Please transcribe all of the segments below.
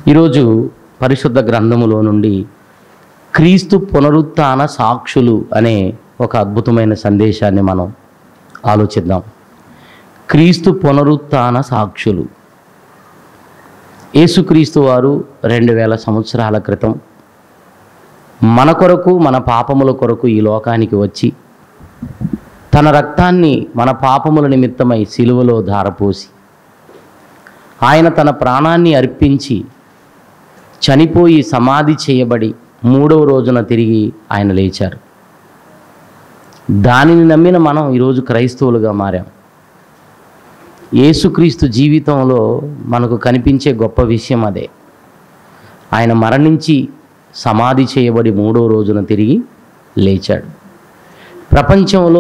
ఈరోజు పరిశుద్ధ గ్రంథములో నుండి క్రీస్తు పునరుత్థాన సాక్షులు అనే ఒక అద్భుతమైన సందేశాన్ని మనం ఆలోచిద్దాం క్రీస్తు పునరుత్థాన సాక్షులు యేసుక్రీస్తు వారు రెండు వేల సంవత్సరాల క్రితం మన కొరకు మన పాపముల కొరకు ఈ లోకానికి వచ్చి తన రక్తాన్ని మన పాపముల నిమిత్తమై సిలువలో ధారపోసి ఆయన తన ప్రాణాన్ని అర్పించి చనిపోయి సమాధి చేయబడి మూడవ రోజున తిరిగి ఆయన లేచారు దానిని నమ్మిన మనం ఈరోజు క్రైస్తవులుగా మారాం యేసుక్రీస్తు జీవితంలో మనకు కనిపించే గొప్ప విషయం అదే ఆయన మరణించి సమాధి చేయబడి మూడో రోజున తిరిగి లేచాడు ప్రపంచంలో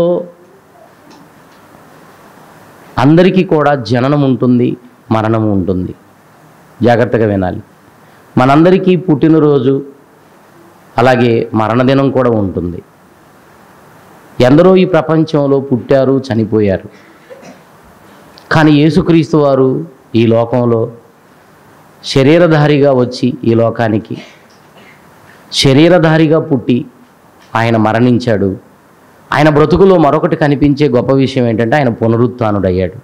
అందరికీ కూడా జననం ఉంటుంది మరణం ఉంటుంది జాగ్రత్తగా వినాలి మనందరికీ పుట్టినరోజు అలాగే మరణదినం కూడా ఉంటుంది ఎందరో ఈ ప్రపంచంలో పుట్టారు చనిపోయారు కానీ యేసుక్రీస్తు వారు ఈ లోకంలో శరీరధారిగా వచ్చి ఈ లోకానికి శరీరధారిగా పుట్టి ఆయన మరణించాడు ఆయన బ్రతుకులో మరొకటి కనిపించే గొప్ప విషయం ఏంటంటే ఆయన పునరుత్నుడయ్యాడు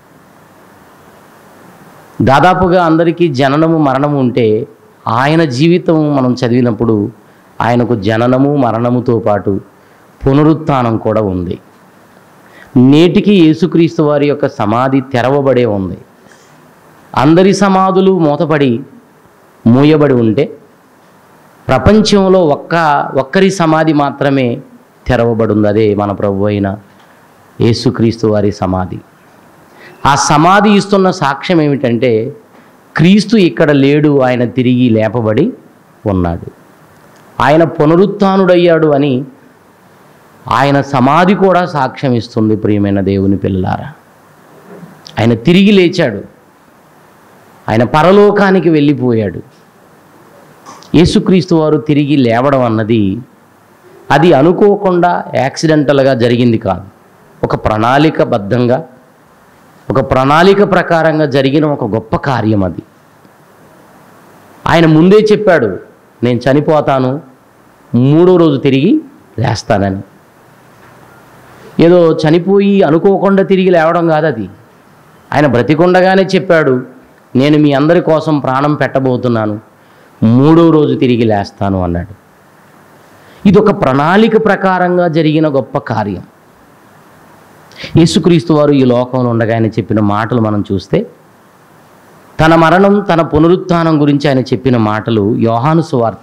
దాదాపుగా అందరికీ జననము మరణము ఉంటే ఆయన జీవితం మనం చదివినప్పుడు ఆయనకు జననము మరణముతో పాటు పునరుత్థానం కూడా ఉంది నేటికి యేసుక్రీస్తు వారి యొక్క సమాధి తెరవబడే ఉంది అందరి సమాధులు మూతపడి మూయబడి ఉంటే ప్రపంచంలో ఒక్క ఒక్కరి సమాధి మాత్రమే తెరవబడి ఉంది అదే మన ప్రభు అయిన యేసుక్రీస్తు వారి సమాధి ఆ సమాధి ఇస్తున్న సాక్ష్యం ఏమిటంటే క్రీస్తు ఇక్కడ లేడు ఆయన తిరిగి లేపబడి ఉన్నాడు ఆయన పునరుత్నుడయ్యాడు అని ఆయన సమాధి కూడా సాక్ష్యం ఇస్తుంది ప్రియమైన దేవుని పిల్లారా ఆయన తిరిగి లేచాడు ఆయన పరలోకానికి వెళ్ళిపోయాడు యేసుక్రీస్తు వారు తిరిగి లేవడం అన్నది అది అనుకోకుండా యాక్సిడెంటల్గా జరిగింది కాదు ఒక ప్రణాళికబద్ధంగా ఒక ప్రణాళిక ప్రకారంగా జరిగిన ఒక గొప్ప కార్యం అది ఆయన ముందే చెప్పాడు నేను చనిపోతాను మూడో రోజు తిరిగి లేస్తానని ఏదో చనిపోయి అనుకోకుండా తిరిగి లేవడం కాదు అది ఆయన బ్రతికొండగానే చెప్పాడు నేను మీ అందరి కోసం ప్రాణం పెట్టబోతున్నాను మూడో రోజు తిరిగి లేస్తాను అన్నాడు ఇది ఒక ప్రణాళిక ప్రకారంగా జరిగిన గొప్ప కార్యం యేసుక్రీస్తు వారు ఈ లోకంలో ఉండగా ఆయన చెప్పిన మాటలు మనం చూస్తే తన మరణం తన పునరుత్థానం గురించి ఆయన చెప్పిన మాటలు యోహాను సువార్త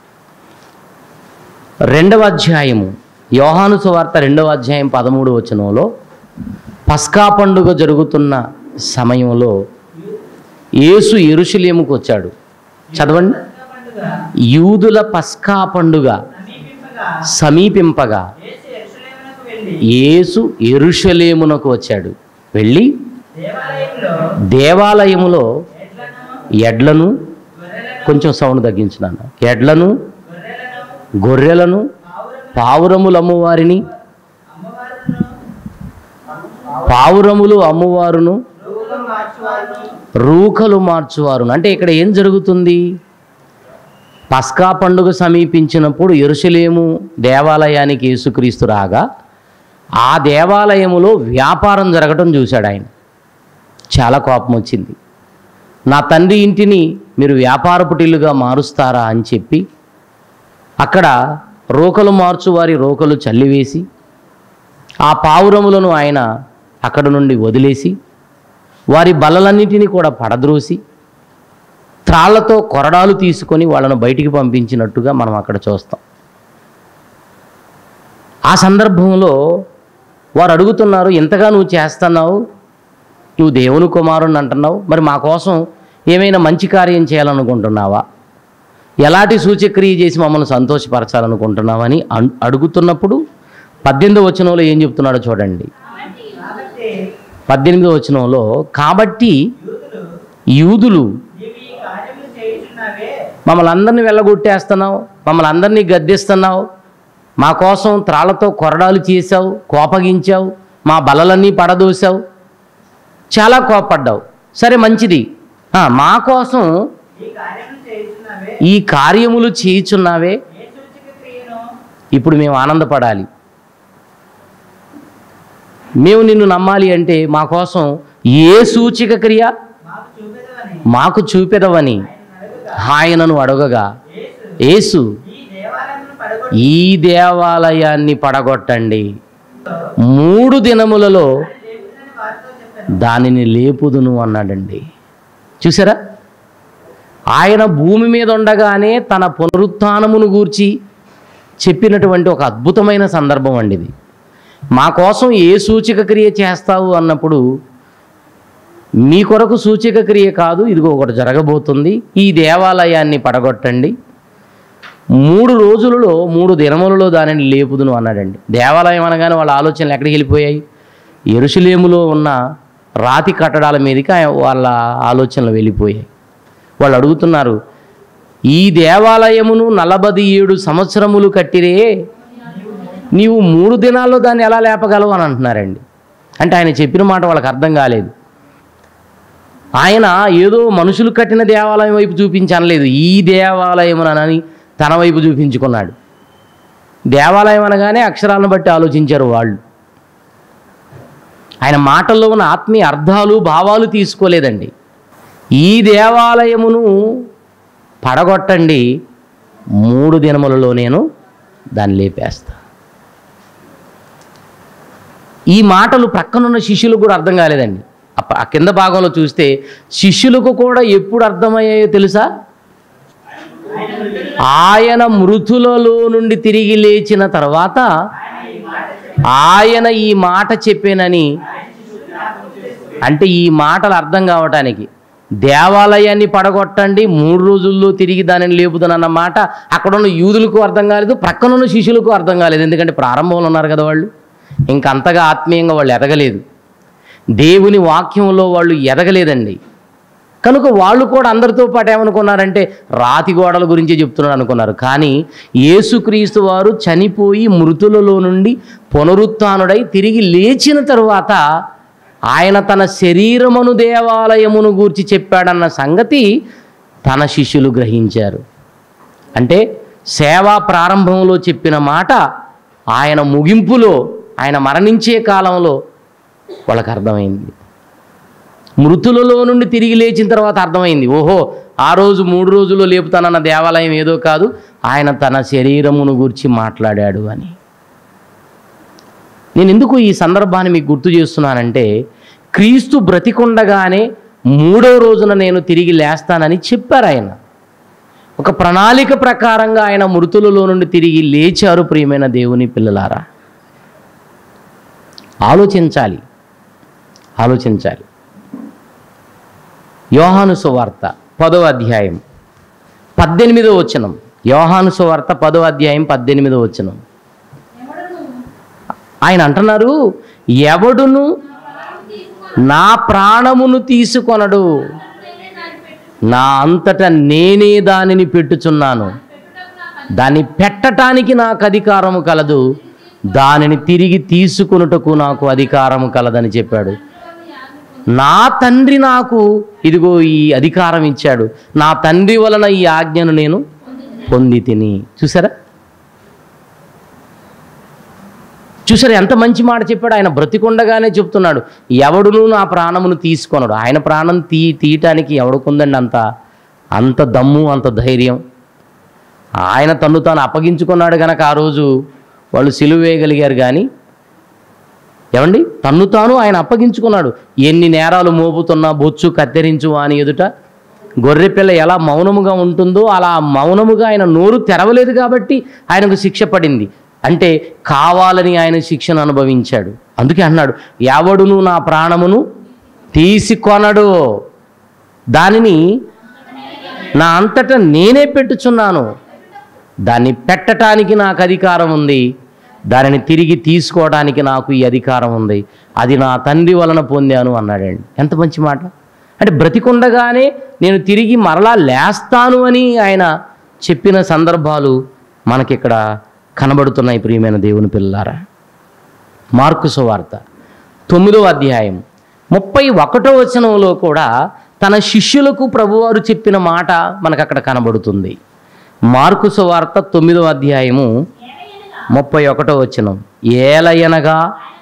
రెండవ అధ్యాయము యోహాను సువార్త రెండవ అధ్యాయం పదమూడు వచనంలో పస్కా పండుగ జరుగుతున్న సమయంలో యేసు ఎరుషులేముకు వచ్చాడు చదవండి యూదుల పస్కా పండుగ సమీపింపగా యేసు ఎరుషలేమునకు వచ్చాడు వెళ్ళి దేవాలయములో ఎడ్లను కొంచెం సౌండ్ తగ్గించున్నాను ఎడ్లను గొర్రెలను పావురములు అమ్మువారిని పావురములు అమ్మువారును రూకలు మార్చువారును అంటే ఇక్కడ ఏం జరుగుతుంది పస్కా పండుగ సమీపించినప్పుడు ఎరుసలేము దేవాలయానికి యేసుక్రీస్తు రాగా ఆ దేవాలయములో వ్యాపారం జరగటం చూశాడు ఆయన చాలా కోపం వచ్చింది నా తండ్రి ఇంటిని మీరు వ్యాపారపుటిల్లుగా మారుస్తారా అని చెప్పి అక్కడ రోకలు మార్చు వారి రోకలు చల్లివేసి ఆ పావురములను ఆయన అక్కడ నుండి వదిలేసి వారి బలలన్నిటినీ కూడా పడద్రోసి త్రాళ్లతో కొరడాలు తీసుకొని వాళ్ళను బయటికి పంపించినట్టుగా మనం అక్కడ చూస్తాం ఆ సందర్భంలో వారు అడుగుతున్నారు ఇంతగా నువ్వు చేస్తున్నావు నువ్వు దేవుని కుమారుని అంటున్నావు మరి మా కోసం ఏమైనా మంచి కార్యం చేయాలనుకుంటున్నావా ఎలాంటి సూచక్రియ చేసి మమ్మల్ని సంతోషపరచాలనుకుంటున్నావని అన్- అడుగుతున్నప్పుడు పద్దెనిమిదో వచనంలో ఏం చెప్తున్నాడో చూడండి పద్దెనిమిదో వచనంలో కాబట్టి యూదులు మమ్మల్ని అందరినీ వెళ్ళగొట్టేస్తున్నావు మమ్మల్ని అందరినీ గద్దిస్తున్నావు మా కోసం త్రాళ్లతో కొరడాలు చేసావు కోపగించావు మా బలలన్నీ పడదోసావు చాలా కోపడ్డావు సరే మంచిది ఆ, మా కోసం ఈ కార్యములు చేయుచున్నవే ఈ కార్యములు చేయుచున్నావే ఏ సూచక క్రియను ఇప్పుడు మేము ఆనందపడాలి మేము నిన్ను నమ్మాలి అంటే మా కోసం ఏ సూచిక క్రియ మాకు చూపెదవని మాకు చూపెదవని అడుగుగా ఆయనను అడగగా యేసు యేసు ఈ దేవాలయమును పడగొట్టి ఈ దేవాలయాన్ని పడగొట్టండి మూడు దినములలో లేపుదని వారితో చెప్పాను దానిని లేపుదును అన్నాడండి చూసారా ఆయన భూమి మీద ఉండగానే తన పునరుత్థానమును గూర్చి చెప్పినటువంటి ఒక అద్భుతమైన సందర్భం అండి ఇది మా కోసం ఏ సూచిక క్రియ చేస్తావు అన్నప్పుడు మీ కొరకు సూచిక క్రియ కాదు ఇదిగో ఒకటి జరగబోతుంది ఈ దేవాలయాన్ని పడగొట్టండి మూడు రోజులలో మూడు దినములలో దానిని లేపుదును అన్నాడండి దేవాలయం అనగానే వాళ్ళ ఆలోచనలు ఎక్కడికి వెళ్ళిపోయాయి ఎరుసలేములో ఉన్న రాతి కట్టడాల మీదకి ఆయన- వాళ్ళ ఆలోచనలు వెళ్ళిపోయాయి వాళ్ళు అడుగుతున్నారు ఈ దేవాలయమును నలభై ఏడు సంవత్సరములు కట్టిరే నీవు మూడు దినాల్లో దాన్ని ఎలా లేపగలవు అని అంటున్నారండి అంటే ఆయన చెప్పిన మాట వాళ్ళకి అర్థం కాలేదు ఆయన ఏదో మనుషులు కట్టిన దేవాలయం వైపు చూపించనలేదు ఈ దేవాలయమునని తన వైపు చూపించుకున్నాడు దేవాలయం అనగానే అక్షరాలను బట్టి ఆలోచించారు వాళ్ళు ఆయన మాటల్లో ఉన్న ఆత్మీయ అర్థాలు భావాలు తీసుకోలేదండి ఈ దేవాలయమును పడగొట్టండి మూడు దినములలో నేను దాన్ని లేపేస్తా ఈ మాటలు ప్రక్కనున్న శిష్యులకు కూడా అర్థం కాలేదండి అప్ప- ఆ కింద భాగంలో చూస్తే శిష్యులకు కూడా ఎప్పుడు అర్థమయ్యాయో తెలుసా ఆయన మృతులలో నుండి తిరిగి లేచిన తర్వాత ఆయన ఈ మాట చెప్పానని అంటే ఈ మాటలు అర్థం కావటానికి దేవాలయాన్ని పడగొట్టండి మూడు రోజుల్లో తిరిగి దానిని లేపుదనన్న మాట అక్కడ ఉన్న యూదులకు అర్థం కాలేదు ప్రక్కనున్న శిష్యులకు అర్థం కాలేదు ఎందుకంటే ప్రారంభంలో ఉన్నారు కదా వాళ్ళు ఇంకంతగా ఆత్మీయంగా వాళ్ళు ఎదగలేదు దేవుని వాక్యంలో వాళ్ళు ఎదగలేదండి కనుక వాళ్ళు కూడా అందరితో పాటు ఏమనుకున్నారంటే రాతి గోడల గురించి చెప్తున్నారు అనుకున్నారు కానీ యేసుక్రీస్తు వారు చనిపోయి మృతులలో నుండి పునరుత్నుడై తిరిగి లేచిన తరువాత ఆయన తన శరీరమును దేవాలయమును గూర్చి చెప్పాడన్న సంగతి తన శిష్యులు గ్రహించారు అంటే సేవా ప్రారంభంలో చెప్పిన మాట ఆయన ముగింపులో ఆయన మరణించే కాలంలో వాళ్ళకి అర్థమైంది మృతులలో నుండి తిరిగి లేచిన తర్వాత అర్థమైంది ఓహో ఆ రోజు మూడు రోజుల్లో లేపుతానన్న దేవాలయం ఏదో కాదు ఆయన తన శరీరమును గురించి మాట్లాడాడు అని నేను ఎందుకు ఈ సందర్భాన్ని మీకు గుర్తు చేస్తున్నానంటే క్రీస్తు బ్రతికుండగానే మూడో రోజున నేను తిరిగి లేస్తానని చెప్పారు ఆయన ఒక ప్రణాళిక ప్రకారంగా ఆయన మృతులలో నుండి తిరిగి లేచారు ప్రియమైన దేవుని పిల్లలారా ఆలోచించాలి ఆలోచించాలి యోహాను సువార్త పదో అధ్యాయం పద్దెనిమిదో వచనం యోహాను సువార్త పదో అధ్యాయం పద్దెనిమిదో వచనం ఆయన అంటున్నారు ఎవడును నా ప్రాణమును తీసుకొనడు నా అంతటా నేనే దానిని పెట్టుచున్నాను దాన్ని పెట్టటానికి నాకు అధికారము కలదు దానిని తిరిగి తీసుకొనుటకు నాకు అధికారము కలదని చెప్పాడు నా తండ్రి నాకు ఇదిగో ఈ అధికారం ఇచ్చాడు నా తండ్రి వలన ఈ ఆజ్ఞను నేను పొంది తిని చూసారా చూసారా ఎంత మంచి మాట చెప్పాడు ఆయన బ్రతికుండగానే చెప్తున్నాడు ఎవడును నా ప్రాణమును తీసుకొనడు ఆయన ప్రాణం తీ తీయటానికి ఎవడుకుందండి అంత అంత దమ్ము అంత ధైర్యం ఆయన తన్ను తాను అప్పగించుకున్నాడు గనక ఆ రోజు వాళ్ళు సిలువ వేయగలిగారు కానీ ఏమండి తన్ను తాను ఆయన అప్పగించుకున్నాడు ఎన్ని నేరాలు మోపుతున్నా బొచ్చు కత్తిరించు అని ఎదుట గొర్రెపిల్ల ఎలా మౌనముగా ఉంటుందో అలా మౌనముగా ఆయన నోరు తెరవలేదు కాబట్టి ఆయనకు శిక్ష పడింది అంటే కావాలని ఆయన శిక్షను అనుభవించాడు అందుకే అన్నాడు ఎవడును నా ప్రాణమును తీసుకొనడు దానిని నా అంతటా నేనే పెట్టుచున్నాను దాన్ని పెట్టటానికి నాకు అధికారం ఉంది దానిని తిరిగి తీసుకోవడానికి నాకు ఈ అధికారం ఉంది అది నా తండ్రి వలన పొందాను అన్నాడండి ఎంత మంచి మాట అంటే బ్రతికుండగానే నేను తిరిగి మరలా లేస్తాను అని ఆయన చెప్పిన సందర్భాలు మనకిక్కడ కనబడుతున్నాయి ప్రియమైన దేవుని పిల్లారా మార్కు సువార్త తొమ్మిదో అధ్యాయం ముప్పై ఒకటో వచనంలో కూడా తన శిష్యులకు ప్రభువారు చెప్పిన మాట మనకు అక్కడ కనబడుతుంది మార్కు సువార్త తొమ్మిదవ అధ్యాయము ముప్పై ఒకటో వచనం ఏలయనగా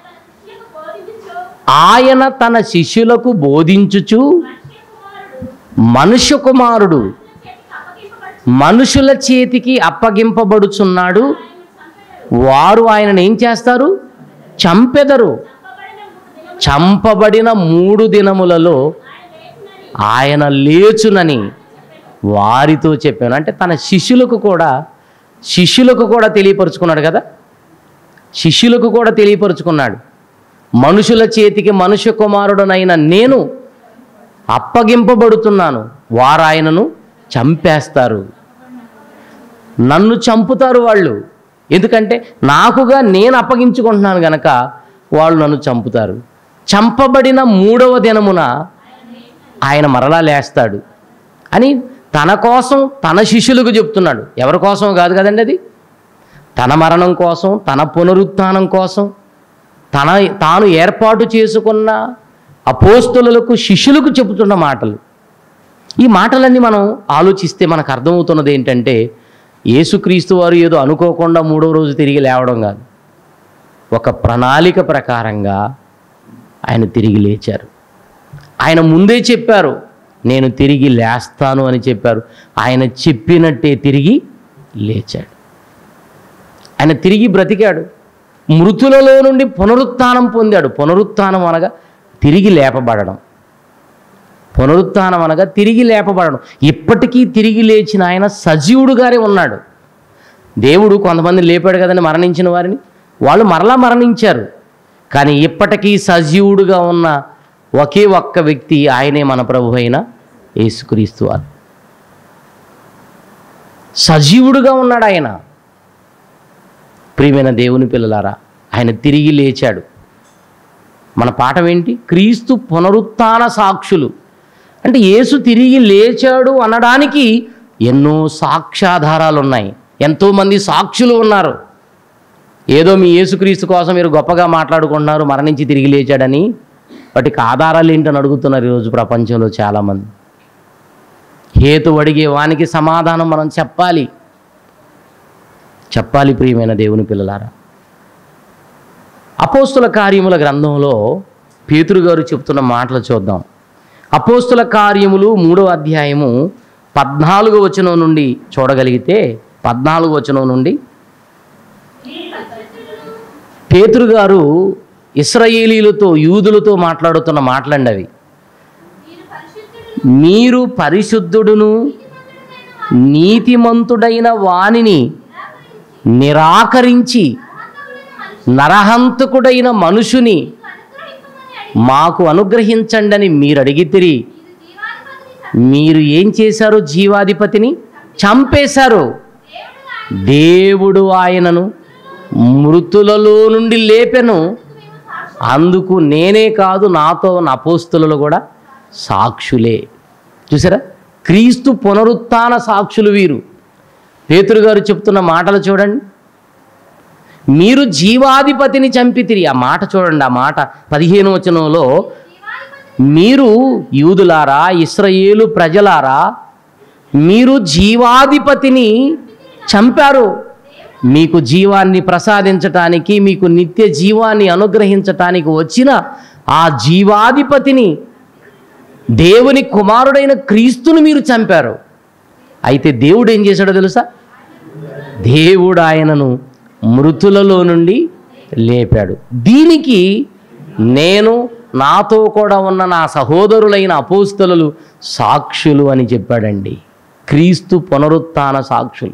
ఆయన తన శిష్యులకు బోధించుచు మనుష్య కుమారుడు మనుషుల చేతికి అప్పగింపబడుచున్నాడు వారు ఆయనను ఏం చేస్తారు చంపెదరు చంపబడిన మూడు దినములలో ఆయన లేచునని వారితో చెప్పాను అంటే తన శిష్యులకు కూడా శిష్యులకు కూడా తెలియపరుచుకున్నాడు కదా శిష్యులకు కూడా తెలియపరుచుకున్నాడు మనుషుల చేతికి మనుష్య కుమారుడనైన నేను అప్పగింపబడుతున్నాను వారు ఆయనను చంపేస్తారు నన్ను చంపుతారు వాళ్ళు ఎందుకంటే నాకుగా నేను అప్పగించుకుంటున్నాను గనక వాళ్ళు నన్ను చంపుతారు చంపబడిన మూడవ దినమున ఆయన మరలా లేస్తాడు అని తన కోసం తన శిష్యులకు చెప్తున్నాడు ఎవరి కోసం కాదు కదండి అది తన మరణం కోసం తన పునరుత్థానం కోసం తన తాను ఏర్పాటు చేసుకున్న అపోస్తులకు శిష్యులకు చెబుతున్న మాటలు ఈ మాటలన్నీ మనం ఆలోచిస్తే మనకు అర్థమవుతున్నది ఏంటంటే యేసుక్రీస్తు వారు ఏదో అనుకోకుండా మూడో రోజు తిరిగి లేవడం కాదు ఒక ప్రణాళిక ప్రకారంగా ఆయన తిరిగి లేచారు ఆయన ముందే చెప్పారు నేను తిరిగి లేస్తాను అని చెప్పారు ఆయన చెప్పినట్టే తిరిగి లేచాడు ఆయన తిరిగి బ్రతికాడు మృతులలో నుండి పునరుత్థానం పొందాడు పునరుత్థానం అనగా తిరిగి లేపబడడం పునరుత్థానం అనగా తిరిగి లేపబడడం ఇప్పటికీ తిరిగి లేచిన ఆయన సజీవుడుగానే ఉన్నాడు దేవుడు కొంతమంది లేపాడు కదండి మరణించిన వారిని వాళ్ళు మరలా మరణించారు కానీ ఇప్పటికీ సజీవుడుగా ఉన్న ఒకే ఒక్క వ్యక్తి ఆయనే మన ప్రభు అయిన యేసుక్రీస్తు వారు సజీవుడుగా ఉన్నాడు ఆయన ప్రియమైన దేవుని పిల్లలారా ఆయన తిరిగి లేచాడు మన పాఠం ఏంటి క్రీస్తు పునరుత్థాన సాక్షులు అంటే యేసు తిరిగి లేచాడు అనడానికి ఎన్నో సాక్ష్యాధారాలు ఉన్నాయి ఎంతోమంది సాక్షులు ఉన్నారు ఏదో మీ యేసుక్రీస్తు కోసం మీరు గొప్పగా మాట్లాడుకుంటున్నారు మరణించి తిరిగి లేచాడని వాటికి ఆధారాలు ఏంటని అడుగుతున్నారు ఈరోజు ప్రపంచంలో చాలామంది హేతు అడిగే వానికి సమాధానం మనం చెప్పాలి చెప్పాలి ప్రియమైన దేవుని పిల్లలారా అపోస్తుల కార్యముల గ్రంథంలో పేతురు గారు చెప్తున్న మాటలు చూద్దాం అపోస్తుల కార్యములు మూడో అధ్యాయము పద్నాలుగో వచనం నుండి చూడగలిగితే పద్నాలుగో వచనం నుండి పేతురు గారు ఇస్రాయేలీలతో యూదులతో మాట్లాడుతున్న మాటలండి అవి మీరు పరిశుద్ధుడును నీతిమంతుడైన వానిని నిరాకరించి నరహంతకుడైన మనుషుని మాకు అనుగ్రహించండి అని మీరు అడిగితిరి మీరు ఏం చేశారు జీవాధిపతిని చంపేశారు దేవుడు ఆయనను మృతులలో నుండి లేపెను అందుకు నేనే కాదు నాతో ఉన్న అపోస్తులు కూడా సాక్షులే చూసారా క్రీస్తు పునరుత్థాన సాక్షులు వీరు పేతురు గారు చెప్తున్న మాటలు చూడండి మీరు జీవాధిపతిని చంపితిరి ఆ మాట చూడండి ఆ మాట పదిహేను వచనంలో మీరు యూదులారా ఇస్రయేలు ప్రజలారా మీరు జీవాధిపతిని చంపారు మీకు జీవాన్ని ప్రసాదించటానికి మీకు నిత్య జీవాన్ని అనుగ్రహించటానికి వచ్చిన ఆ జీవాధిపతిని దేవుని కుమారుడైన క్రీస్తును మీరు చంపారు అయితే దేవుడు ఏం చేశాడో తెలుసా దేవుడు ఆయనను మృతులలో నుండి లేపాడు దీనికి నేను నాతో కూడా ఉన్న నా సహోదరులైన అపోస్తలు సాక్షులు అని చెప్పాడండి క్రీస్తు పునరుత్థాన సాక్షులు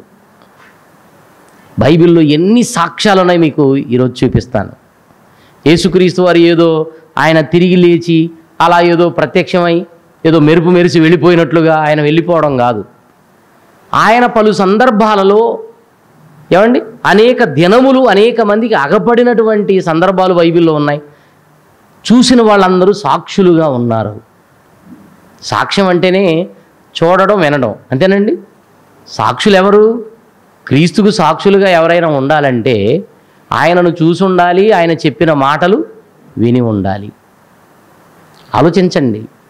బైబిల్లో ఎన్ని సాక్ష్యాలు ఉన్నాయి మీకు ఈరోజు చూపిస్తాను యేసుక్రీస్తు వారు ఏదో ఆయన తిరిగి లేచి అలా ఏదో ప్రత్యక్షమై ఏదో మెరుపు మెరిసి వెళ్ళిపోయినట్లుగా ఆయన వెళ్ళిపోవడం కాదు ఆయన పలు సందర్భాలలో ఏమండి అనేక దినములు అనేక మందికి అగపడినటువంటి సందర్భాలు బైబిల్లో ఉన్నాయి చూసిన వాళ్ళందరూ సాక్షులుగా ఉన్నారు సాక్ష్యం అంటేనే చూడడం వినడం అంతేనండి సాక్షులు ఎవరు క్రీస్తుకు సాక్షులుగా ఎవరైనా ఉండాలంటే ఆయనను చూసి ఉండాలి ఆయన చెప్పిన మాటలు విని ఉండాలి ఆలోచించండి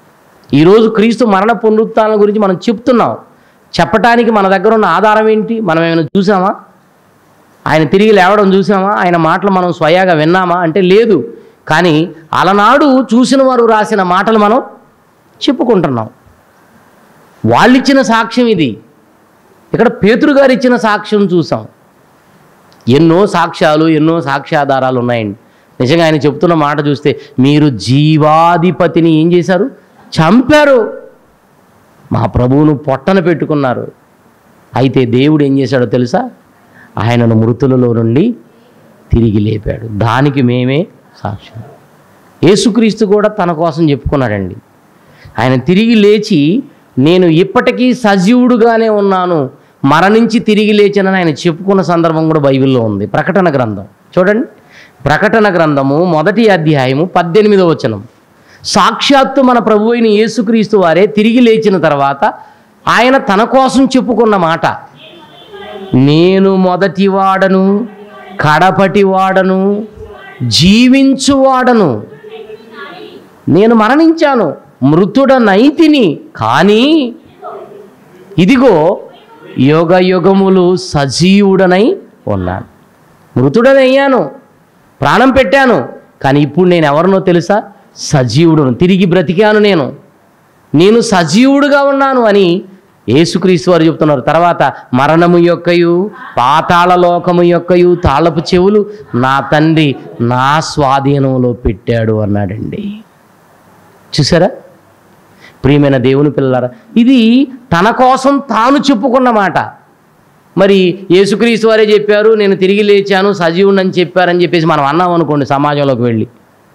ఈరోజు క్రీస్తు మరణ పునరుత్థానం గురించి మనం చెప్తున్నాం చెప్పటానికి మన దగ్గర ఉన్న ఆధారం ఏంటి మనం ఏమైనా చూసామా ఆయన తిరిగి లేవడం చూసామా ఆయన మాటలు మనం స్వయాగా విన్నామా అంటే లేదు కానీ అలనాడు చూసిన వారు రాసిన మాటలు మనం చెప్పుకుంటున్నాం వాళ్ళు ఇచ్చిన సాక్ష్యం ఇది ఇక్కడ పేతురు గారు ఇచ్చిన సాక్ష్యం చూసాం ఎన్నో సాక్ష్యాలు ఎన్నో సాక్ష్యాధారాలు ఉన్నాయండి నిజంగా ఆయన చెప్తున్న మాట చూస్తే మీరు జీవాధిపతిని ఏం చేశారు చంపారు మా ప్రభువును పొట్టన పెట్టుకున్నారు అయితే దేవుడు ఏం చేశాడో తెలుసా ఆయనను మృతులలో నుండి తిరిగి లేపాడు దానికి మేమే సాక్ష్యం యేసుక్రీస్తు కూడా తన కోసం చెప్పుకున్నాడండి ఆయన తిరిగి లేచి నేను ఇప్పటికీ సజీవుడుగానే ఉన్నాను మరణించి తిరిగి లేచానని ఆయన చెప్పుకున్న సందర్భం కూడా బైబిల్లో ఉంది ప్రకటన గ్రంథం చూడండి ప్రకటన గ్రంథము మొదటి అధ్యాయము పద్దెనిమిదో వచనం సాక్షాత్తు మన ప్రభు అయిన యేసుక్రీస్తు వారే తిరిగి లేచిన తర్వాత ఆయన తన కోసం చెప్పుకున్న మాట నేను మొదటివాడను కడపటివాడను జీవించువాడను నేను మరణించాను మృతుడనైతిని కానీ ఇదిగో యుగ యుగములు సజీవుడనై ఉన్నాను మృతుడనయ్యాను ప్రాణం పెట్టాను కానీ ఇప్పుడు నేను ఎవరినో తెలుసా సజీవుడును తిరిగి బ్రతికాను నేను నేను సజీవుడుగా ఉన్నాను అని యేసుక్రీస్తు వారు చెప్తున్నారు తర్వాత మరణము యొక్కయు పాతాళ లోకము యొక్కయు తాళపు చెవులు నా తండ్రి నా స్వాధీనంలో పెట్టాడు అన్నాడండి చూసారా ప్రియమైన దేవుని పిల్లలారా ఇది తన కోసం తాను చెప్పుకున్న మాట మరి యేసుక్రీస్తు వారే చెప్పారు నేను తిరిగి లేచాను సజీవుని అని చెప్పారని చెప్పేసి మనం అన్నాం అనుకోండి సమాజంలోకి వెళ్ళి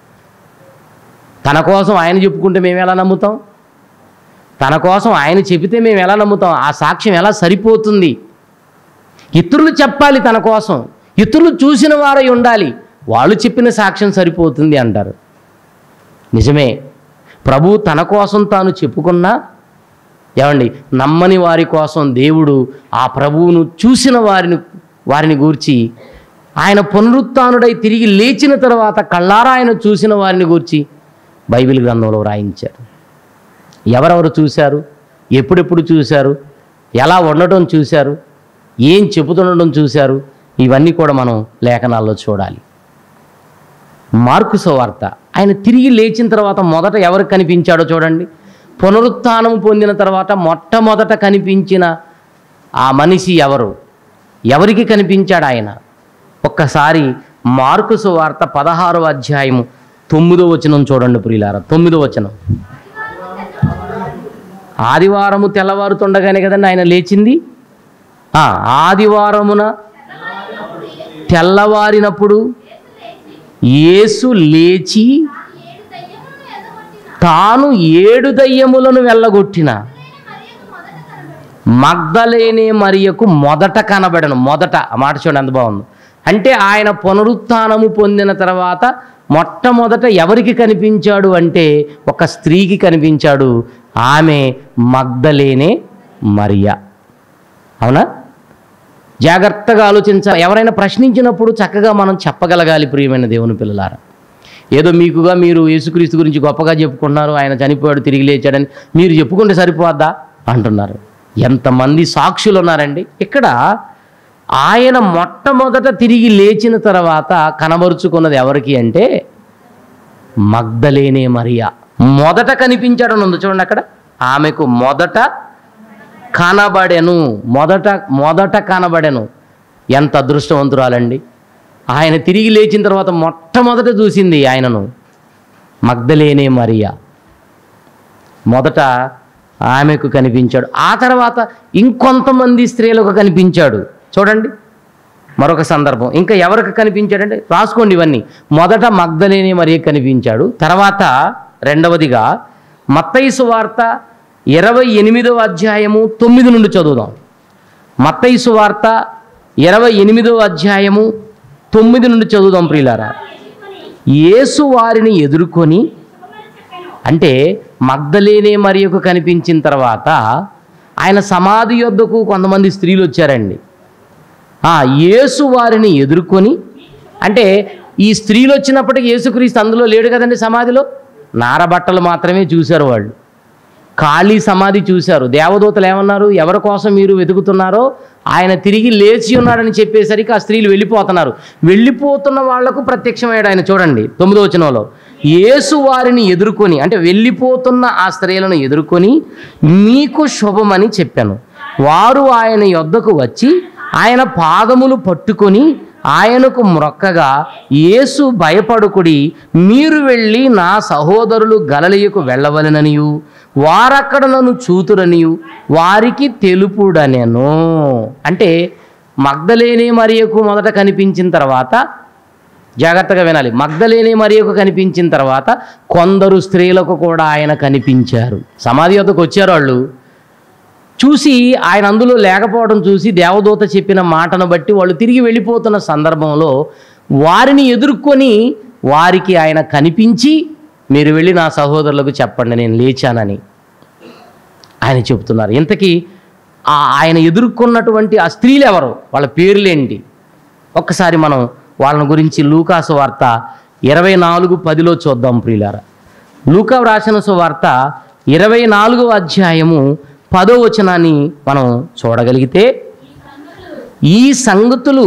తన కోసం ఆయన చెప్పుకుంటే మేము ఎలా నమ్ముతాం తన కోసం ఆయన చెబితే మేము ఎలా నమ్ముతాం ఆ సాక్ష్యం ఎలా సరిపోతుంది ఇతరులు చెప్పాలి తన కోసం ఇతరులు చూసిన వారై ఉండాలి వాళ్ళు చెప్పిన సాక్ష్యం సరిపోతుంది అంటారు నిజమే ప్రభు తన కోసం తాను చెప్పుకున్నా ఏమండి నమ్మని వారి కోసం దేవుడు ఆ ప్రభువును చూసిన వారిని వారిని గూర్చి ఆయన పునరుత్నుడై తిరిగి లేచిన తర్వాత కళ్ళారా ఆయన చూసిన వారిని గూర్చి బైబిల్ గ్రంథంలో రాయించారు ఎవరెవరు చూశారు ఎప్పుడెప్పుడు చూశారు ఎలా ఉండటం చూశారు ఏం చెబుతుండడం చూశారు ఇవన్నీ కూడా మనం లేఖనాల్లో చూడాలి మార్కు సువార్త ఆయన తిరిగి లేచిన తర్వాత మొదట ఎవరు కనిపించాడో చూడండి పునరుత్థానం పొందిన తర్వాత మొట్టమొదట కనిపించిన ఆ మనిషి ఎవరు ఎవరికి కనిపించాడు ఆయన ఒక్కసారి మార్కు సువార్త పదహారవ అధ్యాయము తొమ్మిదో వచనం చూడండి ప్రియులారా తొమ్మిదో వచనం ఆదివారము తెల్లవారుతుండగానే కదండి ఆయన లేచింది ఆ, ఆదివారమున తెల్లవారినప్పుడు యేసు లేచి తాను ఏడు దయ్యములను వెళ్ళగొట్టిన మగ్ధలేనే మరియకు మొదట కనబడను మొదట ఆ మాట చూడండి ఎంత బాగుంది అంటే ఆయన పునరుత్థానము పొందిన తర్వాత మొట్టమొదట ఎవరికి కనిపించాడు అంటే ఒక స్త్రీకి కనిపించాడు ఆమె మగ్ధలేనే మరియా అవునా జాగ్రత్తగా ఆలోచించాలి ఎవరైనా ప్రశ్నించినప్పుడు చక్కగా మనం చెప్పగలగాలి ప్రియమైన దేవుని పిల్లలారా ఏదో మీకుగా మీరు యేసుక్రీస్తు గురించి గొప్పగా చెప్పుకుంటున్నారు ఆయన చనిపోయాడు తిరిగి లేచాడని మీరు చెప్పుకుంటే సరిపోద్దా అంటున్నారు ఎంతమంది సాక్షులు ఉన్నారండి ఇక్కడ ఆయన మొట్టమొదట తిరిగి లేచిన తర్వాత కనబరుచుకున్నది ఎవరికి అంటే మగ్ధలేనే మరియా మొదట కనిపించాడని ఉంది చూడండి అక్కడ ఆమెకు మొదట కనబడెను మొదట మొదట కనబడెను ఎంత అదృష్టవంతురాలండి ఆయన తిరిగి లేచిన తర్వాత మొట్టమొదట చూసింది ఆయనను మగ్ధలేనే మరియా మొదట ఆమెకు కనిపించాడు ఆ తర్వాత ఇంకొంతమంది స్త్రీలకు కనిపించాడు చూడండి మరొక సందర్భం ఇంకా ఎవరికి కనిపించాడంటే రాసుకోండి ఇవన్నీ మొదట మగ్ధలేని మరి కనిపించాడు తర్వాత రెండవదిగా మత్తైసు వార్త ఇరవై ఎనిమిదవ అధ్యాయము తొమ్మిది నుండి చదువుదాం మత్తైసు వార్త ఇరవై ఎనిమిదవ అధ్యాయము తొమ్మిది నుండి చదువుదాం ప్రియులారా యేసు వారిని ఎదుర్కొని అంటే మగ్ధలేనే మరియకు కనిపించిన తర్వాత ఆయన సమాధి యొద్దకు కొంతమంది స్త్రీలు వచ్చారండి ఆ యేసు వారిని ఎదుర్కొని అంటే ఈ స్త్రీలు వచ్చినప్పటికీ యేసుక్రీస్తు అందులో లేడు కదండి సమాధిలో నారబట్టలు మాత్రమే చూశారు వాళ్ళు ఖాళీ సమాధి చూశారు దేవదూతలు ఏమన్నారు ఎవరి కోసం మీరు వెతుకుతున్నారో ఆయన తిరిగి లేచి ఉన్నాడని చెప్పేసరికి ఆ స్త్రీలు వెళ్ళిపోతున్నారు వెళ్ళిపోతున్న వాళ్లకు ప్రత్యక్షమయ్యాడు ఆయన చూడండి తొమ్మిదో వచనంలో యేసు వారిని ఎదుర్కొని అంటే వెళ్ళిపోతున్న ఆ స్త్రీలను ఎదుర్కొని మీకు శుభమని చెప్పాను వారు ఆయన యొద్దకు వచ్చి ఆయన పాదములు పట్టుకొని ఆయనకు మ్రొక్కగా యేసు భయపడుకుడి మీరు వెళ్ళి నా సహోదరులు గలలియకు వెళ్ళవలెననియు వారక్కడ నన్ను చూతురనియు వారికి తెలుపుడనెను అంటే మగ్ధలేనే మరియకు మొదట కనిపించిన తర్వాత జాగ్రత్తగా వినాలి మగ్ధలేని మరియకు కనిపించిన తర్వాత కొందరు స్త్రీలకు కూడా ఆయన కనిపించారు సమాధి వద్దకు వచ్చారు వాళ్ళు చూసి ఆయన అందులో లేకపోవడం చూసి దేవదూత చెప్పిన మాటను బట్టి వాళ్ళు తిరిగి వెళ్ళిపోతున్న సందర్భంలో వారిని ఎదుర్కొని వారికి ఆయన కనిపించి మీరు వెళ్ళి నా సహోదరులకు చెప్పండి నేను లేచానని ఆయన చెబుతున్నారు ఇంతకీ ఆ ఆయన ఎదుర్కొన్నటువంటి ఆ స్త్రీలు ఎవరు వాళ్ళ పేర్లేంటి ఒక్కసారి మనం వాళ్ళని గురించి లూకాసు వార్త ఇరవై నాలుగు పదిలో చూద్దాం ప్రియులారా లూకా వ్రాసిన సువార్త ఇరవై నాలుగో అధ్యాయము పదో వచనాన్ని మనం చూడగలిగితే ఈ సంగతులు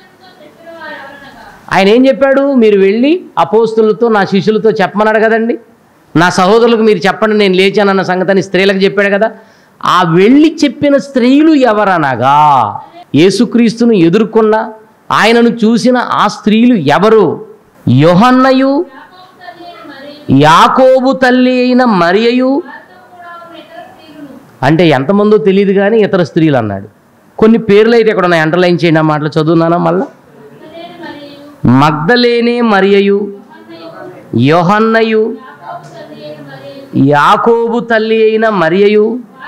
ఆయన ఏం చెప్పాడు మీరు వెళ్ళి అపోస్తులతో నా శిష్యులతో చెప్పమన్నాడు కదండి నా సహోదరులకు మీరు చెప్పండి నేను లేచానన్న సంగతిని స్త్రీలకు చెప్పాడు కదా ఆ వెళ్ళి చెప్పిన స్త్రీలు ఎవరనగా యేసుక్రీస్తును ఎదుర్కొన్న ఆయనను చూసిన ఆ స్త్రీలు ఎవరు యోహన్నయు యాకోబు తల్లి అయిన మరియయు అంటే ఎంతమందో తెలియదు కానీ ఇతర స్త్రీలు అన్నాడు కొన్ని పేర్లు అయితే ఇక్కడ ఉన్నాయి అండర్లైన్ చేయండి ఆ మాటలు చదువున్నానా మళ్ళా మగ్ధలేనే మరియయు యోహన్నయు యాకోబు తల్లి అయిన మరియయు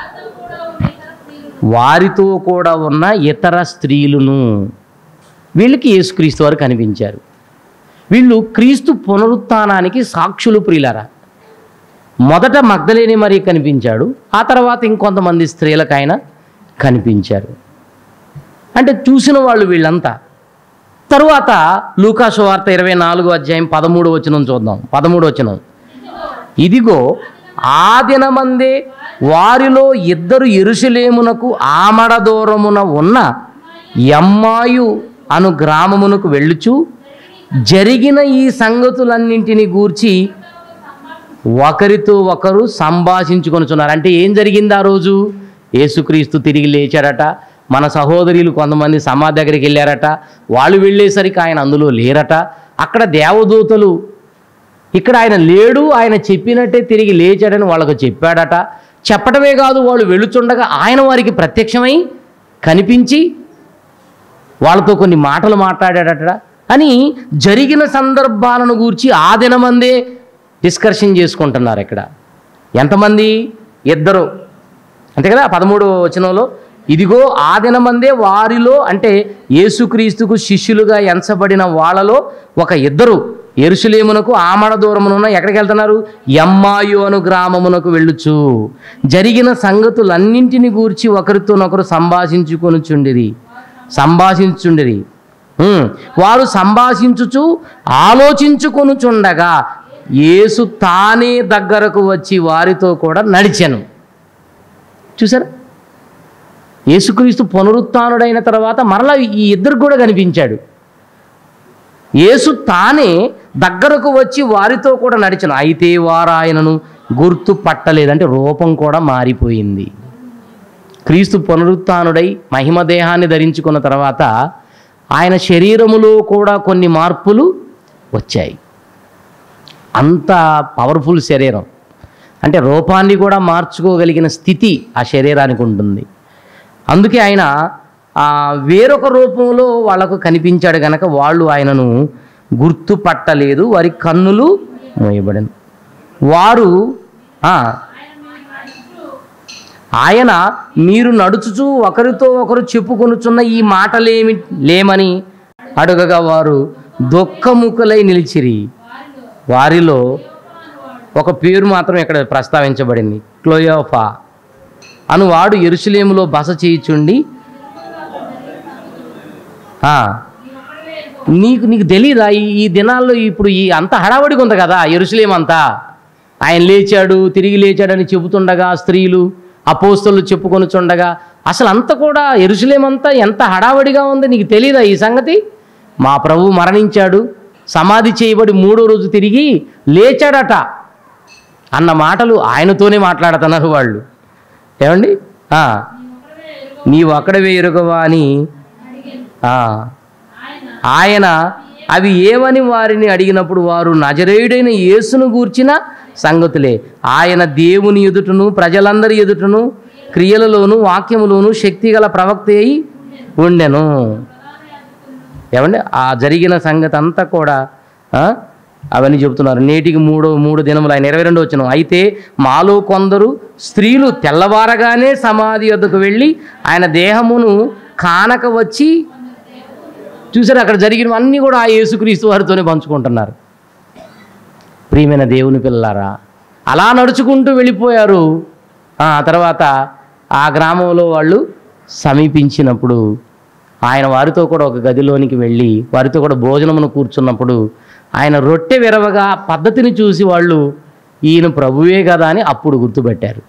వారితో కూడా ఉన్న ఇతర స్త్రీలును వీళ్ళకి యేసుక్రీస్తు వారు కనిపించారు వీళ్ళు క్రీస్తు పునరుత్థానానికి సాక్షులు ప్రియులరా మొదట మగ్ధలేని మరి కనిపించాడు ఆ తర్వాత ఇంకొంతమంది స్త్రీలకు ఆయన కనిపించారు అంటే చూసిన వాళ్ళు వీళ్ళంతా తరువాత లూకాసు వార్త ఇరవై నాలుగు అధ్యాయం పదమూడు వచనం చూద్దాం పదమూడు వచనం ఇదిగో ఆ దినమందే వారిలో ఇద్దరు ఎరుసలేమునకు ఆమడ దూరమున ఉన్న ఎమ్మాయు అను గ్రామమునకు వెళ్ళుచు జరిగిన ఈ సంగతులన్నింటిని గూర్చి ఒకరితో ఒకరు సంభాషించుకొనుచున్నారు అంటే ఏం జరిగింది ఆ రోజు యేసుక్రీస్తు తిరిగి లేచాడట మన సహోదరులు కొంతమంది సమాధి దగ్గరికి వెళ్ళారట వాళ్ళు వెళ్ళేసరికి ఆయన అందులో లేరట అక్కడ దేవదూతలు ఇక్కడ ఆయన లేడు ఆయన చెప్పినట్టే తిరిగి లేచాడని వాళ్ళకు చెప్పాడట చెప్పడమే కాదు వాళ్ళు వెళుచుండగా ఆయన వారికి ప్రత్యక్షమై కనిపించి వాళ్ళతో కొన్ని మాటలు మాట్లాడాడట అని జరిగిన సందర్భాలను గూర్చి ఆ దినమందే డిస్కషన్ చేసుకుంటున్నారు ఇక్కడ ఎంతమంది ఇద్దరు అంతే కదా పదమూడు వచనంలో ఇదిగో ఆ దినమందే వారిలో అంటే యేసుక్రీస్తుకు శిష్యులుగా ఎంచబడిన వాళ్ళలో ఒక ఇద్దరు ఎరుసలేమునకు ఆమడ దూరమునున్న ఎక్కడికి వెళ్తున్నారు ఎమ్మాయు అను గ్రామమునకు వెళ్ళుచు జరిగిన సంగతులన్నింటిని గూర్చి ఒకరితోనొకరు సంభాషించుకొనుచుండిరి సంభాషించుండిరి ఉమ్, వారు సంభాషించుచు ఆలోచించుకొనుచుండగా యేసు తానే దగ్గరకు వచ్చి వారితో కూడా నడిచెను చూసారా యేసుక్రీస్తు పునరుత్డైన తర్వాత మరలా ఈ ఇద్దరు కూడా కనిపించాడు యేసు తానే దగ్గరకు వచ్చి వారితో కూడా నడిచను అయితే వారు ఆయనను గుర్తు పట్టలేదంటే రూపం కూడా మారిపోయింది క్రీస్తు పునరుత్డై మహిమ దేహాన్ని ధరించుకున్న తర్వాత ఆయన శరీరములో కూడా కొన్ని మార్పులు వచ్చాయి అంత పవర్ఫుల్ శరీరం అంటే రూపాన్ని కూడా మార్చుకోగలిగిన స్థితి ఆ శరీరానికి ఉంటుంది అందుకే ఆయన ఆ, వేరొక రూపంలో వాళ్ళకు కనిపించాడు గనక వాళ్ళు ఆయనను గుర్తుపట్టలేదు వారి కన్నులు మోయబడను వారు ఆ, ఆయన మీరు నడుచుచూ ఒకరితో ఒకరు చెప్పుకొనుచున్న ఈ మాటలేమి లేమని అడగగా వారు దుఃఖముఖలై నిలిచిరి వారిలో ఒక పేరు మాత్రం ఇక్కడ ప్రస్తావించబడింది క్లోయోఫా అనువాడు ఎరుసలేములో బస చేయుచుండి ఆ, నీకు నీకు తెలియదా ఈ ఈ దినాల్లో ఇప్పుడు ఈ అంత హడావడిగా ఉంది కదా ఎరుసలేం అంతా ఆయన లేచాడు తిరిగి లేచాడని చెబుతుండగా స్త్రీలు అపోస్తులు చెప్పుకొనుచుండగా అసలు అంతా కూడా ఎరుసలేమంతా ఎంత హడావడిగా ఉంది నీకు తెలియదా ఈ సంగతి మా ప్రభు మరణించాడు సమాధి చేయబడి మూడో రోజు తిరిగి లేచాడట అన్న మాటలు ఆయనతోనే మాట్లాడుతున్నారు వాళ్ళు ఏమండి ఆ, నీవు అక్కడవే ఎరుగవా అని ఆ, ఆయన అవి ఏమని వారిని అడిగినప్పుడు వారు నజరేయుడైన యేసును గూర్చిన సంగతులే ఆయన దేవుని ఎదుటను ప్రజలందరి ఎదుటను క్రియలలోను వాక్యములోను శక్తిగల ప్రవక్త అయి ఉండెను ఏమండి ఆ జరిగిన సంగతి అంతా కూడా ఆ, అవన్నీ చెబుతున్నారు నేటికి మూడు మూడు దినములు ఆయన ఇరవై రెండు వచ్చిన అయితే మాలో కొందరు స్త్రీలు తెల్లవారగానే సమాధి వద్దకు వెళ్ళి ఆయన దేహమును కానక వచ్చి చూసారు అక్కడ జరిగినవన్నీ కూడా ఆ యేసుక్రీస్తు వారితోనే పంచుకుంటున్నారు ప్రియమైన దేవుని పిల్లలారా అలా నడుచుకుంటూ వెళ్ళిపోయారు ఆ తర్వాత ఆ గ్రామంలో వాళ్ళు సమీపించినప్పుడు ఆయన వారితో కూడా ఒక గదిలోనికి వెళ్ళి వారితో కూడా భోజనమును కూర్చున్నప్పుడు ఆయన రొట్టె విరవగా పద్ధతిని చూసి వాళ్ళు ఈయన ప్రభువే కదా అని అప్పుడు గుర్తుపెట్టారు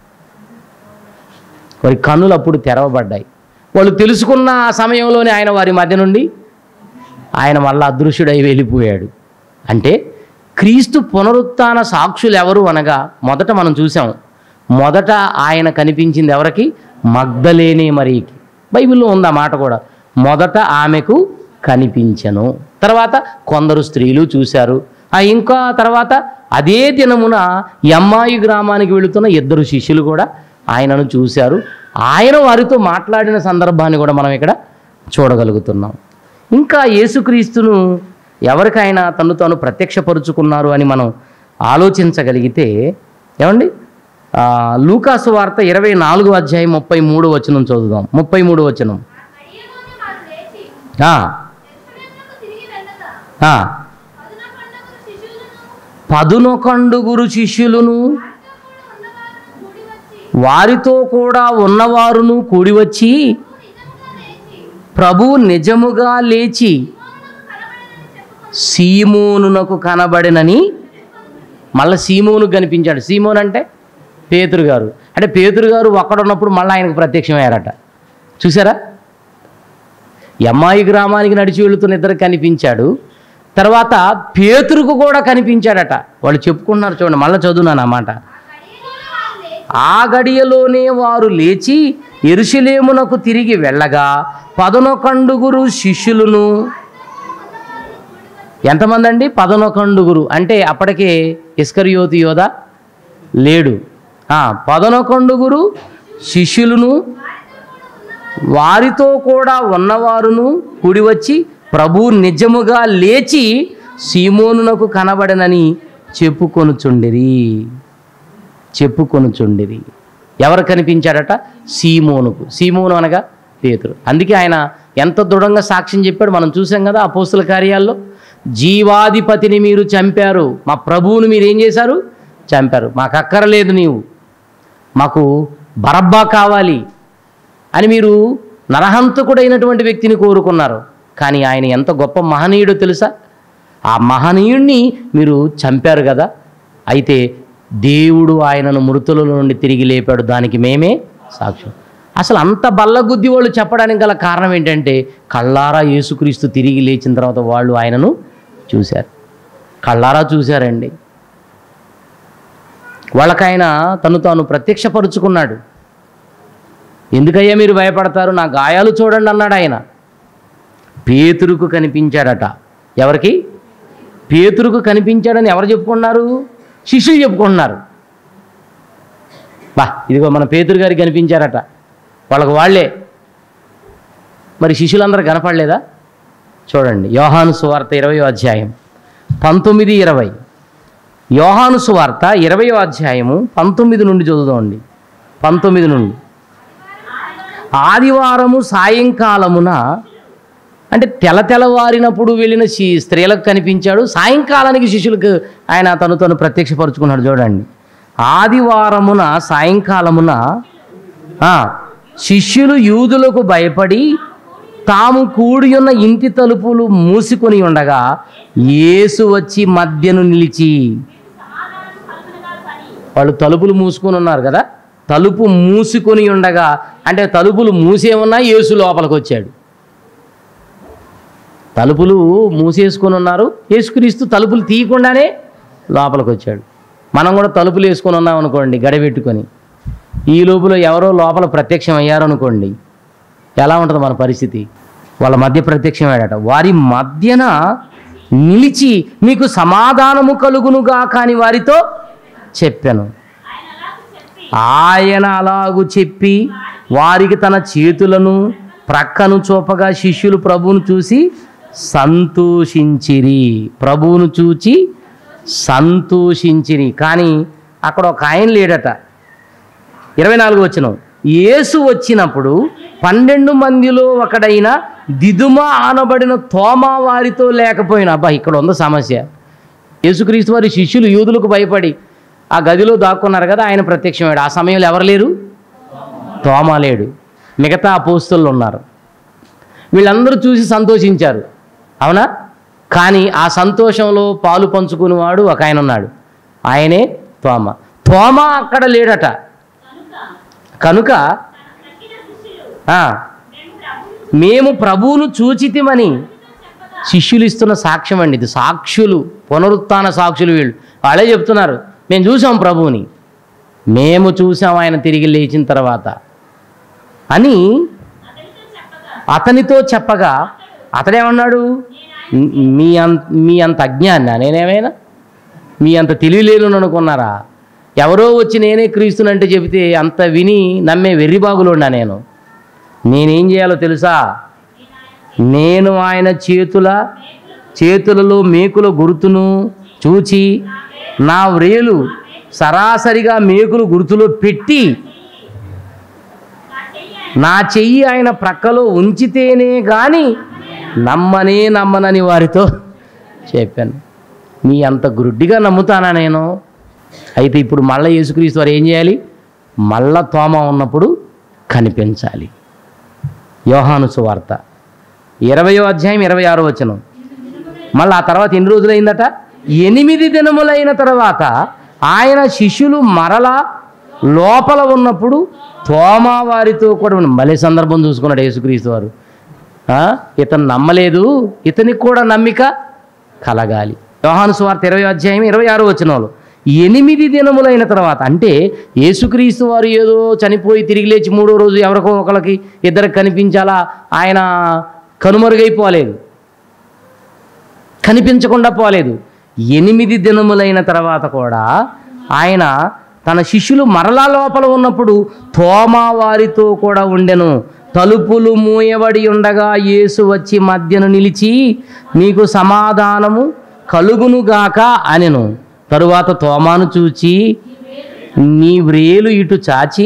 వారి కన్నులు అప్పుడు తెరవబడ్డాయి వాళ్ళు తెలుసుకున్న ఆ సమయంలోనే ఆయన వారి మధ్య నుండి ఆయన మళ్ళా అదృశ్యుడై వెళ్ళిపోయాడు అంటే క్రీస్తు పునరుత్థాన సాక్షులు ఎవరు అనగా మొదట మనం చూసాం మొదట ఆయన కనిపించింది ఎవరికి మగ్ధలేనే మరీకి బైబిల్లో ఉంది ఆ మాట కూడా మొదట ఆమెకు కనిపించను తర్వాత కొందరు స్త్రీలు చూశారు ఆ ఇంకా తర్వాత అదే దినమున ఈ అమ్మాయి గ్రామానికి వెళుతున్న ఇద్దరు శిష్యులు కూడా ఆయనను చూశారు ఆయన వారితో మాట్లాడిన సందర్భాన్ని కూడా మనం ఇక్కడ చూడగలుగుతున్నాం ఇంకా యేసుక్రీస్తును ఎవరికైనా తను తాను ప్రత్యక్షపరుచుకున్నారు అని మనం ఆలోచించగలిగితే ఏమండి ఆ, లూకాసు వార్త ఇరవై నాలుగు అధ్యాయం ముప్పై మూడు వచనం చదువుదాం ముప్పై మూడు వచనం కడియలోని వారు లేచి ఆ, ఎరుసలేమునకు తిరిగి వెళ్ళగా ఆ, పదున పండుగ శిశువులను పదునొకండుగురు శిష్యులను వారితో కూడా ఉన్నవారును కూడి వచ్చి వారితో కూడా ఉన్నవారును కూడి వచ్చి ప్రభు నిజముగా లేచి ప్రభు నిజముగా లేచి సీమోనునకు కనబడినని మళ్ళీ సీమోను కనిపించాడు సీమోన్ అంటే పేతురు గారు అంటే పేతురు గారు ఒక్కడున్నప్పుడు మళ్ళీ ఆయనకు ప్రత్యక్షమయ్యారట చూసారా ఈ అమ్మాయి గ్రామానికి నడిచి వెళుతున్న ఇద్దరు కనిపించాడు తర్వాత పేతురుకు కూడా కనిపించాడట వాళ్ళు చెప్పుకుంటున్నారు చూడండి మళ్ళీ చదువున్నాను అన్నమాట ఆ గడియలోని వారు లేచి ఆ గడియలోనే వారు లేచి ఎరుషలేమునకు తిరిగి వెళ్ళగా పదనొకండుగురు శిష్యులను ఎంతమంది అండి పదనొకండుగురు అంటే అప్పటికే ఇస్కరియోతి యోధ లేడు ఆ, పదనొకండుగురు శిష్యులను వారితో కూడా ఉన్నవారును కూడి వచ్చి ప్రభు నిజముగా లేచి సీమోనునకు కనబడనని చెప్పుకొనుచుండిరి చెప్పుకొనుచుండిరి ఎవరు కనిపించాడట సీమోనుకు సీమోను అనగా పేతురు అందుకే ఆయన ఎంత దృఢంగా సాక్ష్యం చెప్పాడు మనం చూసాం కదా అపోస్తుల కార్యాల్లో జీవాధిపతిని మీరు చంపారు మా ప్రభువుని మీరు ఏం చేశారు చంపారు మాకు అక్కరలేదు నీవు మాకు బరబ్బా కావాలి అని మీరు నరహంతకుడైనటువంటి వ్యక్తిని కోరుకున్నారు కానీ ఆయన ఎంత గొప్ప మహనీయుడో తెలుసా ఆ మహనీయుణ్ణి మీరు చంపారు కదా అయితే దేవుడు ఆయనను మృతుల నుండి తిరిగి లేపాడు దానికి మేమే సాక్ష్యం అసలు అంత బల్లగుద్ది వాళ్ళు చెప్పడానికి గల కారణం ఏంటంటే కళ్ళారా యేసుక్రీస్తు తిరిగి లేచిన తర్వాత వాళ్ళు ఆయనను చూశారు కళ్ళారా చూశారండి వాళ్ళకైనా తను తాను ప్రత్యక్షపరుచుకున్నాడు ఎందుకయ్యా మీరు భయపడతారు నా గాయాలు చూడండి అన్నాడు ఆయన పేతురుకు కనిపించాడట ఎవరికి పేతురుకు కనిపించాడని ఎవరు చెప్పుకున్నారు శిష్యులు చెప్పుకుంటున్నారు బా ఇదిగో మన పేతురు గారికి కనిపించారట వాళ్ళకు వాళ్ళే మరి శిష్యులందరూ కనపడలేదా చూడండి యోహాను సువార్త ఇరవయో అధ్యాయం పంతొమ్మిది ఇరవై యోహాను సువార్త ఇరవయో అధ్యాయము పంతొమ్మిది నుండి చదువుదామండి పంతొమ్మిది నుండి ఆదివారము సాయంకాలమున అంటే తెల తెల్లవారినప్పుడు వెళ్ళిన శి- స్త్రీలకు కనిపించాడు సాయంకాలానికి శిష్యులకు ఆయన తను తను ప్రత్యక్షపరుచుకున్నాడు చూడండి ఆదివారమున సాయంకాలమున ఆ, శిష్యులు యూదులకు భయపడి తాము కూడి ఉన్న ఇంటి తలుపులు మూసుకొని ఉండగా యేసు వచ్చి మధ్యను నిలిచి వాళ్ళు తలుపులు మూసుకొని ఉన్నారు కదా తలుపు మూసుకొని ఉండగా అంటే తలుపులు మూసే ఉన్నా యేసు లోపలికి వచ్చాడు తలుపులు మూసేసుకొని ఉన్నారు యేసుక్రీస్తు తలుపులు తీయకుండానే లోపలికి వచ్చాడు మనం కూడా తలుపులు వేసుకొని ఉన్నాం అనుకోండి గడబెట్టుకొని ఈ లోపల ఎవరో లోపల ప్రత్యక్షం అయ్యారనుకోండి ఎలా ఉంటుంది మన పరిస్థితి వాళ్ళ మధ్య ప్రత్యక్షమయ్యాడట వారి మధ్యన నిలిచి మీకు సమాధానము కలుగునుగా కాని వారితో చెప్పాను ఆయన అలాగు చెప్పి వారికి తన చేతులను ప్రక్కను చూపగా శిష్యులు ప్రభువును చూసి సంతోషించిరి ప్రభువును చూచి సంతోషించిరి కానీ అక్కడ ఒక ఆయన లేడట ఇరవై నాలుగు వచ్చిన యేసు వచ్చినప్పుడు పన్నెండు మందిలో ఒకడైన దిదుమ ఆనబడిన తోమా వారితో లేకపోయినా అబ్బా ఇక్కడ ఉంది సమస్య యేసుక్రీస్తు వారి శిష్యులు యూదులకు భయపడి ఆ గదిలో దాక్కున్నారు కదా ఆయన ప్రత్యక్షమయ్యాడు ఆ సమయంలో ఎవరు లేరు తోమా లేడు మిగతా అపోస్తులు ఉన్నారు వీళ్ళందరూ చూసి సంతోషించారు అవునా కానీ ఆ సంతోషంలో పాలు పంచుకునేవాడు ఒక ఆయన ఉన్నాడు ఆయనే తోమ తోమ అక్కడ లేడట కనుక ఆ, మేము ప్రభువును చూచితిమని శిష్యులు ఇస్తున్న సాక్ష్యం అండి ఇది సాక్షులు పునరుత్థాన సాక్షులు వీళ్ళు వాళ్ళే చెప్తున్నారు మేము చూసాం ప్రభువుని మేము చూసాం ఆయన తిరిగి లేచిన తర్వాత అని అతనితో చెప్పగా అతడేమన్నాడు "మ్- మీ అంత మీ అంత అజ్ఞానా నేనేమైనా మీ అంత తెలివిలేను అనుకున్నారా ఎవరో వచ్చి నేనే క్రీస్తునంటే చెబితే అంత విని నమ్మే వెర్రిబాగులున్నా నేను నేనేం చేయాలో తెలుసా నేను ఆయన చేతుల చేతులలో మేకుల గుర్తును చూచి నా వ్రేలు సరాసరిగా మేకులు గుర్తులో పెట్టి నా చెయ్యి ఆయన ప్రక్కలో ఉంచితేనే కానీ నమ్మనే నమ్మనని వారితో చెప్పాను మీ అంత గుడ్డిగా నమ్ముతానా నేను అయితే ఇప్పుడు మళ్ళీ యేసుక్రీస్తు వారు ఏం చేయాలి మళ్ళా తోమ ఉన్నప్పుడు కనిపించాలి యోహాను సువార్త ఇరవయో అధ్యాయం ఇరవై ఆరో వచనం మళ్ళీ ఆ తర్వాత ఎన్ని రోజులైందట ఎనిమిది దినములైన తర్వాత ఆయన శిష్యులు మరలా లోపల ఉన్నప్పుడు తోమా వారితో కూడా ఉన్న- మళ్ళీ సందర్భం చూసుకున్నాడు యేసుక్రీస్తు వారు ఆ, ఇతను నమ్మలేదు ఇతనికి కూడా నమ్మిక కలగాలి యోహాను సువార్త ఇరవై అధ్యాయం ఇరవై ఆరో వచనంలో ఎనిమిది దినములైన తర్వాత అంటే యేసుక్రీస్తు వారు ఏదో చనిపోయి తిరిగి లేచి మూడో రోజు ఎవరికో ఒకరికి ఇద్దరికి కనిపించాలా ఆయన కనుమరుగైపోలేదు కనిపించకుండా పోలేదు ఎనిమిది దినములైన తర్వాత కూడా ఆయన తన శిష్యులు మరలా లోపల ఉన్నప్పుడు తోమా వారితో కూడా ఉండెను తలుపులు మూయబడి ఉండగా యేసు వచ్చి మధ్యను నిలిచి మీకు సమాధానము కలుగునుగాక అనెను తరువాత తోమాను చూచి నీ వ్రేలు ఇటు చాచి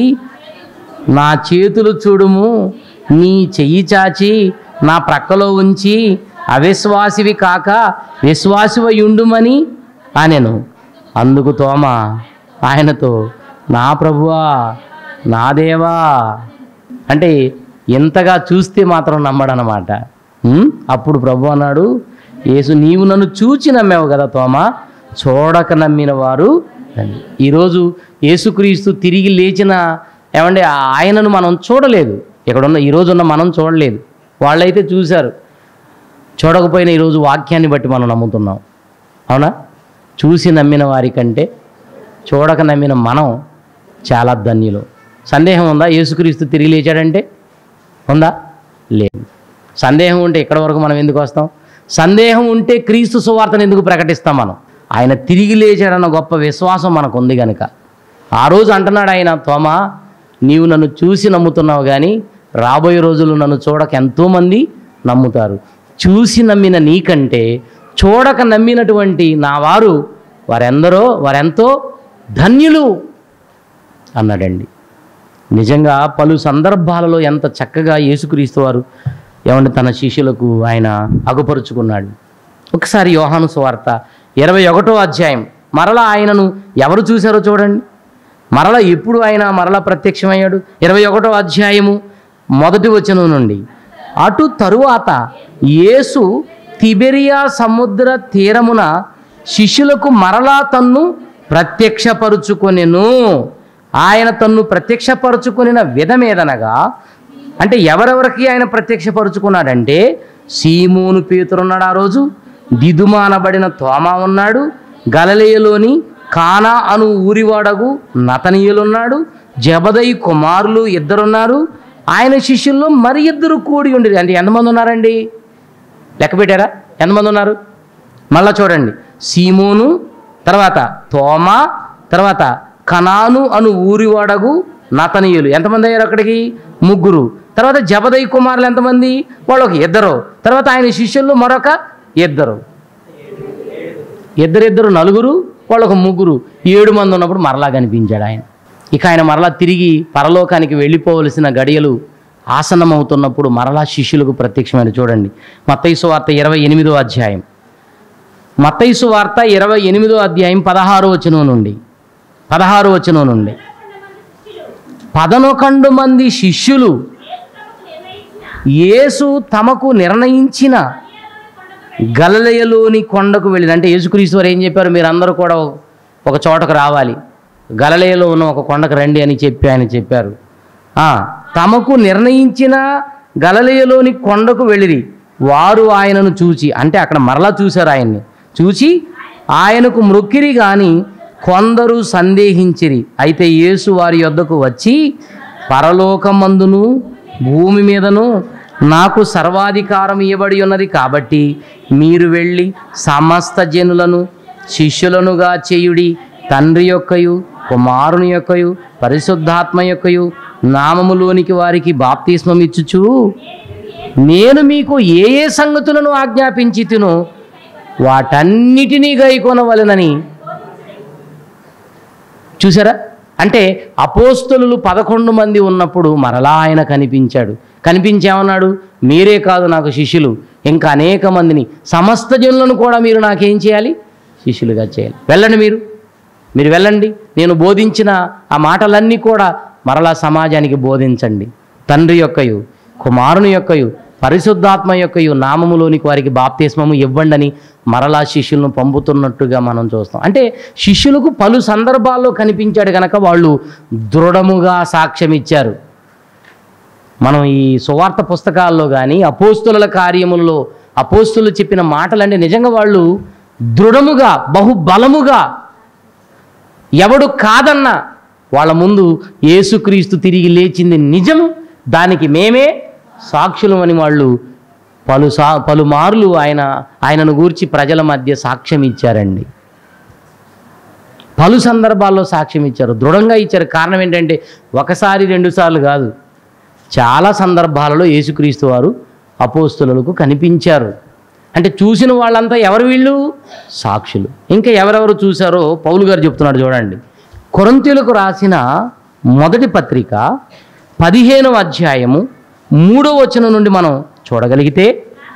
నా చేతులు చూడుము నీ చెయ్యి చాచి నా ప్రక్కలో ఉంచి అవిశ్వాసివి కాక విశ్వాసివై ఉండుమని అనెను అందుకు తోమ ఆయనతో నా ప్రభువా నా దేవా అంటే ఎంతగా చూస్తే మాత్రం నమ్మడనమాట ఉమ్, అప్పుడు ప్రభు అన్నాడు యేసు నీవు నన్ను చూచి నమ్మావు కదా తోమ చూడక నమ్మిన వారు ధన్యులు." ఈరోజు యేసుక్రీస్తు తిరిగి లేచిన ఏమంటే ఆయనను మనం చూడలేదు ఇక్కడున్న ఈరోజు ఉన్న మనం చూడలేదు వాళ్ళైతే చూశారు చూడకపోయినా ఈరోజు వాక్యాన్ని బట్టి మనం నమ్ముతున్నాం అవునా చూసి నమ్మిన వారి కంటే చూడక నమ్మిన మనం చాలా ధన్యులు సందేహం ఉందా యేసుక్రీస్తు తిరిగి లేచాడంటే ఉందా లేదు సందేహం ఉంటే ఎక్కడి వరకు మనం ఎందుకు వస్తాం సందేహం ఉంటే క్రీస్తు సువార్తను ఎందుకు ప్రకటిస్తాం మనం ఆయన తిరిగి లేచాడన్న గొప్ప విశ్వాసం మనకు ఉంది కనుక ఆ రోజు అంటున్నాడు ఆయన తోమా నీవు నన్ను చూసి నమ్ముతున్నావు కానీ రాబోయే రోజులు నన్ను చూడక ఎంతోమంది నమ్ముతారు చూసి నమ్మిన నీకంటే చూడక నమ్మినటువంటి నా వారు వారెందరో వారెంతో ధన్యులు అన్నాడండి నిజంగా పలు సందర్భాలలో ఎంత చక్కగా యేసుక్రీస్తు వారు ఏమంటే తన శిష్యులకు ఆయన అగుపరుచుకున్నాడు ఒకసారి యోహాను సువార్త ఇరవై ఒకటో అధ్యాయం మరలా ఆయనను ఎవరు చూశారో చూడండి మరల ఎప్పుడు ఆయన మరలా ప్రత్యక్షమయ్యాడు ఇరవై ఒకటో అధ్యాయము మొదటి వచనం నుండి అటు తరువాత యేసు తిబెరియా సముద్ర తీరమున శిష్యులకు మరలా తన్ను ప్రత్యక్షపరుచుకొనెను ఆయన తన్ను ప్రత్యక్షపరుచుకొనిన విధమేదనగా అంటే ఎవరెవరికి ఆయన ప్రత్యక్షపరుచుకున్నాడంటే సీమోను పేతురున్నాడు ఆ రోజు దిదుమానబడిన తోమా ఉన్నాడు గలలేయలోని కానా అను ఊరివాడగు నతనీయులున్నాడు జబదయి కుమారులు ఇద్దరున్నారు ఆయన శిష్యుల్లో మరి ఇద్దరు కూడి ఉండేది అంటే ఎంతమంది ఉన్నారండి లెక్క పెట్టారా ఎంతమంది ఉన్నారు మళ్ళా చూడండి సీమోను తర్వాత తోమా తర్వాత కనాను అను ఊరివాడగు నతనీయులు ఎంతమంది అయ్యారు అక్కడికి ముగ్గురు తర్వాత జబదయి కుమారులు ఎంతమంది వాళ్ళు ఒక ఇద్దరు తర్వాత ఆయన శిష్యుల్లో మరొక ఇద్దరు ఇద్దరిద్దరు నలుగురు వాళ్ళు ఒక ముగ్గురు ఏడు మంది ఉన్నప్పుడు మరలా కనిపించాడు ఆయన ఇక ఆయన మరలా తిరిగి పరలోకానికి వెళ్ళిపోవలసిన గడియలు ఆసన్నమవుతున్నప్పుడు మరలా శిష్యులకు ప్రత్యక్షమైన చూడండి మత్తైసు వార్త ఇరవై ఎనిమిదో అధ్యాయం మత్తైసు వార్త ఇరవై ఎనిమిదో అధ్యాయం పదహారో వచనం నుండి పదహారో వచనం నుండి పదనొకండు మంది శిష్యులు యేసు తమకు నిర్ణయించిన గలలయలోని కొండకు వెళ్ళింది అంటే యేసుక్రీస్తు వారు ఏం చెప్పారు మీరందరూ కూడా ఒక- ఒక చోటకు రావాలి గలలయలో ఉన్న ఒక కొండకు రండి అని చెప్పి ఆయన చెప్పారు ఆ, తమకు నిర్ణయించిన గలలయలోని కొండకు వెళ్ళిరి వారు ఆయనను చూచి అంటే అక్కడ మరలా చూశారు ఆయన్ని చూచి ఆయనకు మ్రొక్కిరి గాని కొందరు సందేహించిరి అయితే యేసు వారి యొద్దకు వచ్చి పరలోకమందును భూమి మీదను నాకు సర్వాధికారం ఇవ్వబడి ఉన్నది కాబట్టి మీరు వెళ్ళి సమస్త జనులను శిష్యులనుగా చేయుడి తండ్రి యొక్కయు కుమారుని యొక్కయు పరిశుద్ధాత్మ యొక్కయు నామములోనికి వారికి బాప్తిస్మం ఇచ్చుచు నేను మీకు ఏ ఏ సంగతులను ఆజ్ఞాపించి తినో వాటన్నిటినీ గైకొనవలెనని చూసారా అంటే అపోస్తలు పదకొండు మంది ఉన్నప్పుడు మరలా ఆయన కనిపించాడు కనిపించేమన్నాడు మీరే కాదు నాకు శిష్యులు ఇంకా అనేక మందిని సమస్త జనులను కూడా మీరు నాకేం చేయాలి శిష్యులుగా చేయాలి వెళ్ళండి మీరు మీరు వెళ్ళండి నేను బోధించిన ఆ మాటలన్నీ కూడా మరలా సమాజానికి బోధించండి తండ్రి యొక్కయు కుమారుని యొక్కయు పరిశుద్ధాత్మ యొక్కయు నామములోనికి వారికి బాప్తిస్మము ఇవ్వండి అని మరలా శిష్యులను పంపుతున్నట్టుగా మనం చూస్తాం అంటే శిష్యులకు పలు సందర్భాల్లో కనిపించాడు కనుక వాళ్ళు దృఢముగా సాక్ష్యం ఇచ్చారు మనం ఈ సువార్త పుస్తకాల్లో కానీ అపోస్తుల కార్యములలో అపోస్తులు చెప్పిన మాటలంటే నిజంగా వాళ్ళు దృఢముగా బహుబలముగా ఎవడు కాదన్నా వాళ్ళ ముందు యేసుక్రీస్తు తిరిగి లేచింది నిజం దానికి మేమే సాక్షులమని వాళ్ళు పలు సా పలుమార్లు ఆయన ఆయనను గూర్చి ప్రజల మధ్య సాక్ష్యం ఇచ్చారండి పలు సందర్భాల్లో సాక్ష్యం ఇచ్చారు దృఢంగా ఇచ్చారు కారణం ఏంటంటే ఒకసారి రెండుసార్లు కాదు చాలా సందర్భాలలో యేసుక్రీస్తు వారు అపోస్తులకు కనిపించారు అంటే చూసిన వాళ్ళంతా ఎవరు వీళ్ళు సాక్షులు ఇంకా ఎవరెవరు చూశారో పౌలు గారు చెప్తున్నాడు చూడండి కొరంతీలకు రాసిన మొదటి పత్రిక పదిహేనవ అధ్యాయము మూడో వచనం నుండి మనం చూడగలిగితే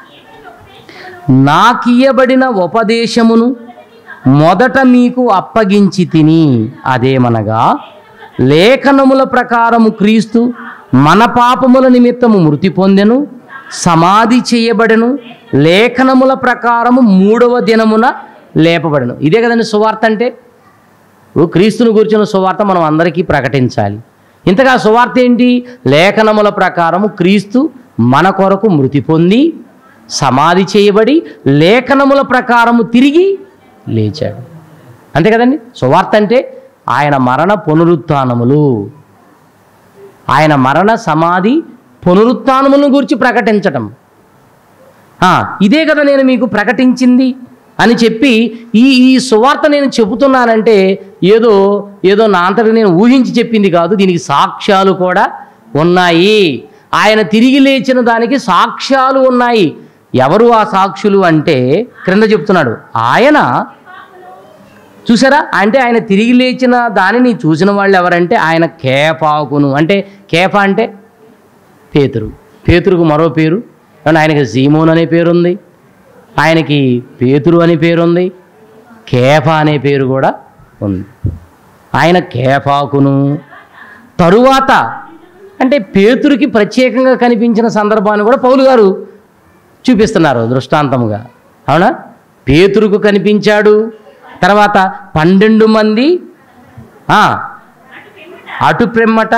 నాకియ్యబడిన ఉపదేశమును మొదట మీకు అప్పగించి తిని అదేమనగా లేఖనముల ప్రకారము క్రీస్తు మన పాపముల నిమిత్తము మృతి పొందెను సమాధి చేయబడెను లేఖనముల ప్రకారము మూడవ దినమున లేపబడెను ఇదే కదండి సువార్త అంటే ఇప్పుడు క్రీస్తుని గురించిన సువార్త మనం అందరికీ ప్రకటించాలి ఇంతగా సువార్త ఏంటి లేఖనముల ప్రకారము క్రీస్తు మన కొరకు మృతి పొంది సమాధి చేయబడి లేఖనముల ప్రకారము తిరిగి లేచాడు అంతే కదండి సువార్త అంటే ఆయన మరణ పునరుత్థానములు ఆయన మరణ సమాధి పునరుత్థానములను గురించి ప్రకటించటం ఆ, ఇదే కదా నేను మీకు ప్రకటించింది అని చెప్పి ఈ ఈ సువార్త నేను చెబుతున్నానంటే ఏదో ఏదో నా అంతటి నేను ఊహించి చెప్పింది కాదు దీనికి సాక్ష్యాలు కూడా ఉన్నాయి ఆయన తిరిగి లేచిన దానికి సాక్ష్యాలు ఉన్నాయి ఎవరు ఆ సాక్షులు అంటే క్రింద చెప్తున్నాడు ఆయన చూసారా అంటే ఆయన తిరిగి లేచిన దానిని చూసిన వాళ్ళు ఎవరంటే ఆయన కేపాకును అంటే కేప అంటే పేతురు పేతురుకు మరో పేరు ఏమన్నా ఆయనకి జీమోన్ అనే పేరు ఉంది ఆయనకి పేతురు అనే పేరు ఉంది కేఫ అనే పేరు కూడా ఉంది ఆయన కేఫాకును తరువాత అంటే పేతురుకి ప్రత్యేకంగా కనిపించిన సందర్భాన్ని కూడా పౌలు గారు చూపిస్తున్నారు దృష్టాంతముగా అవునా పేతురుకు కనిపించాడు తర్వాత పన్నెండు మంది ఆ, అటు ప్రెమ్మట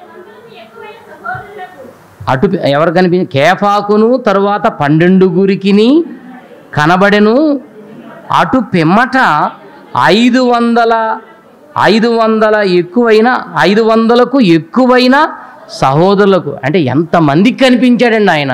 అటు ఎవరు కనిపించి కేఫాకును తరువాత పన్నెండుగురికిని కనబడెను అటు పిమ్మట ఐదు వందల ఐదు వందల ఎక్కువైన ఐదు వందలకు ఎక్కువైన సహోదరులకు అంటే ఎంతమందికి కనిపించాడండి ఆయన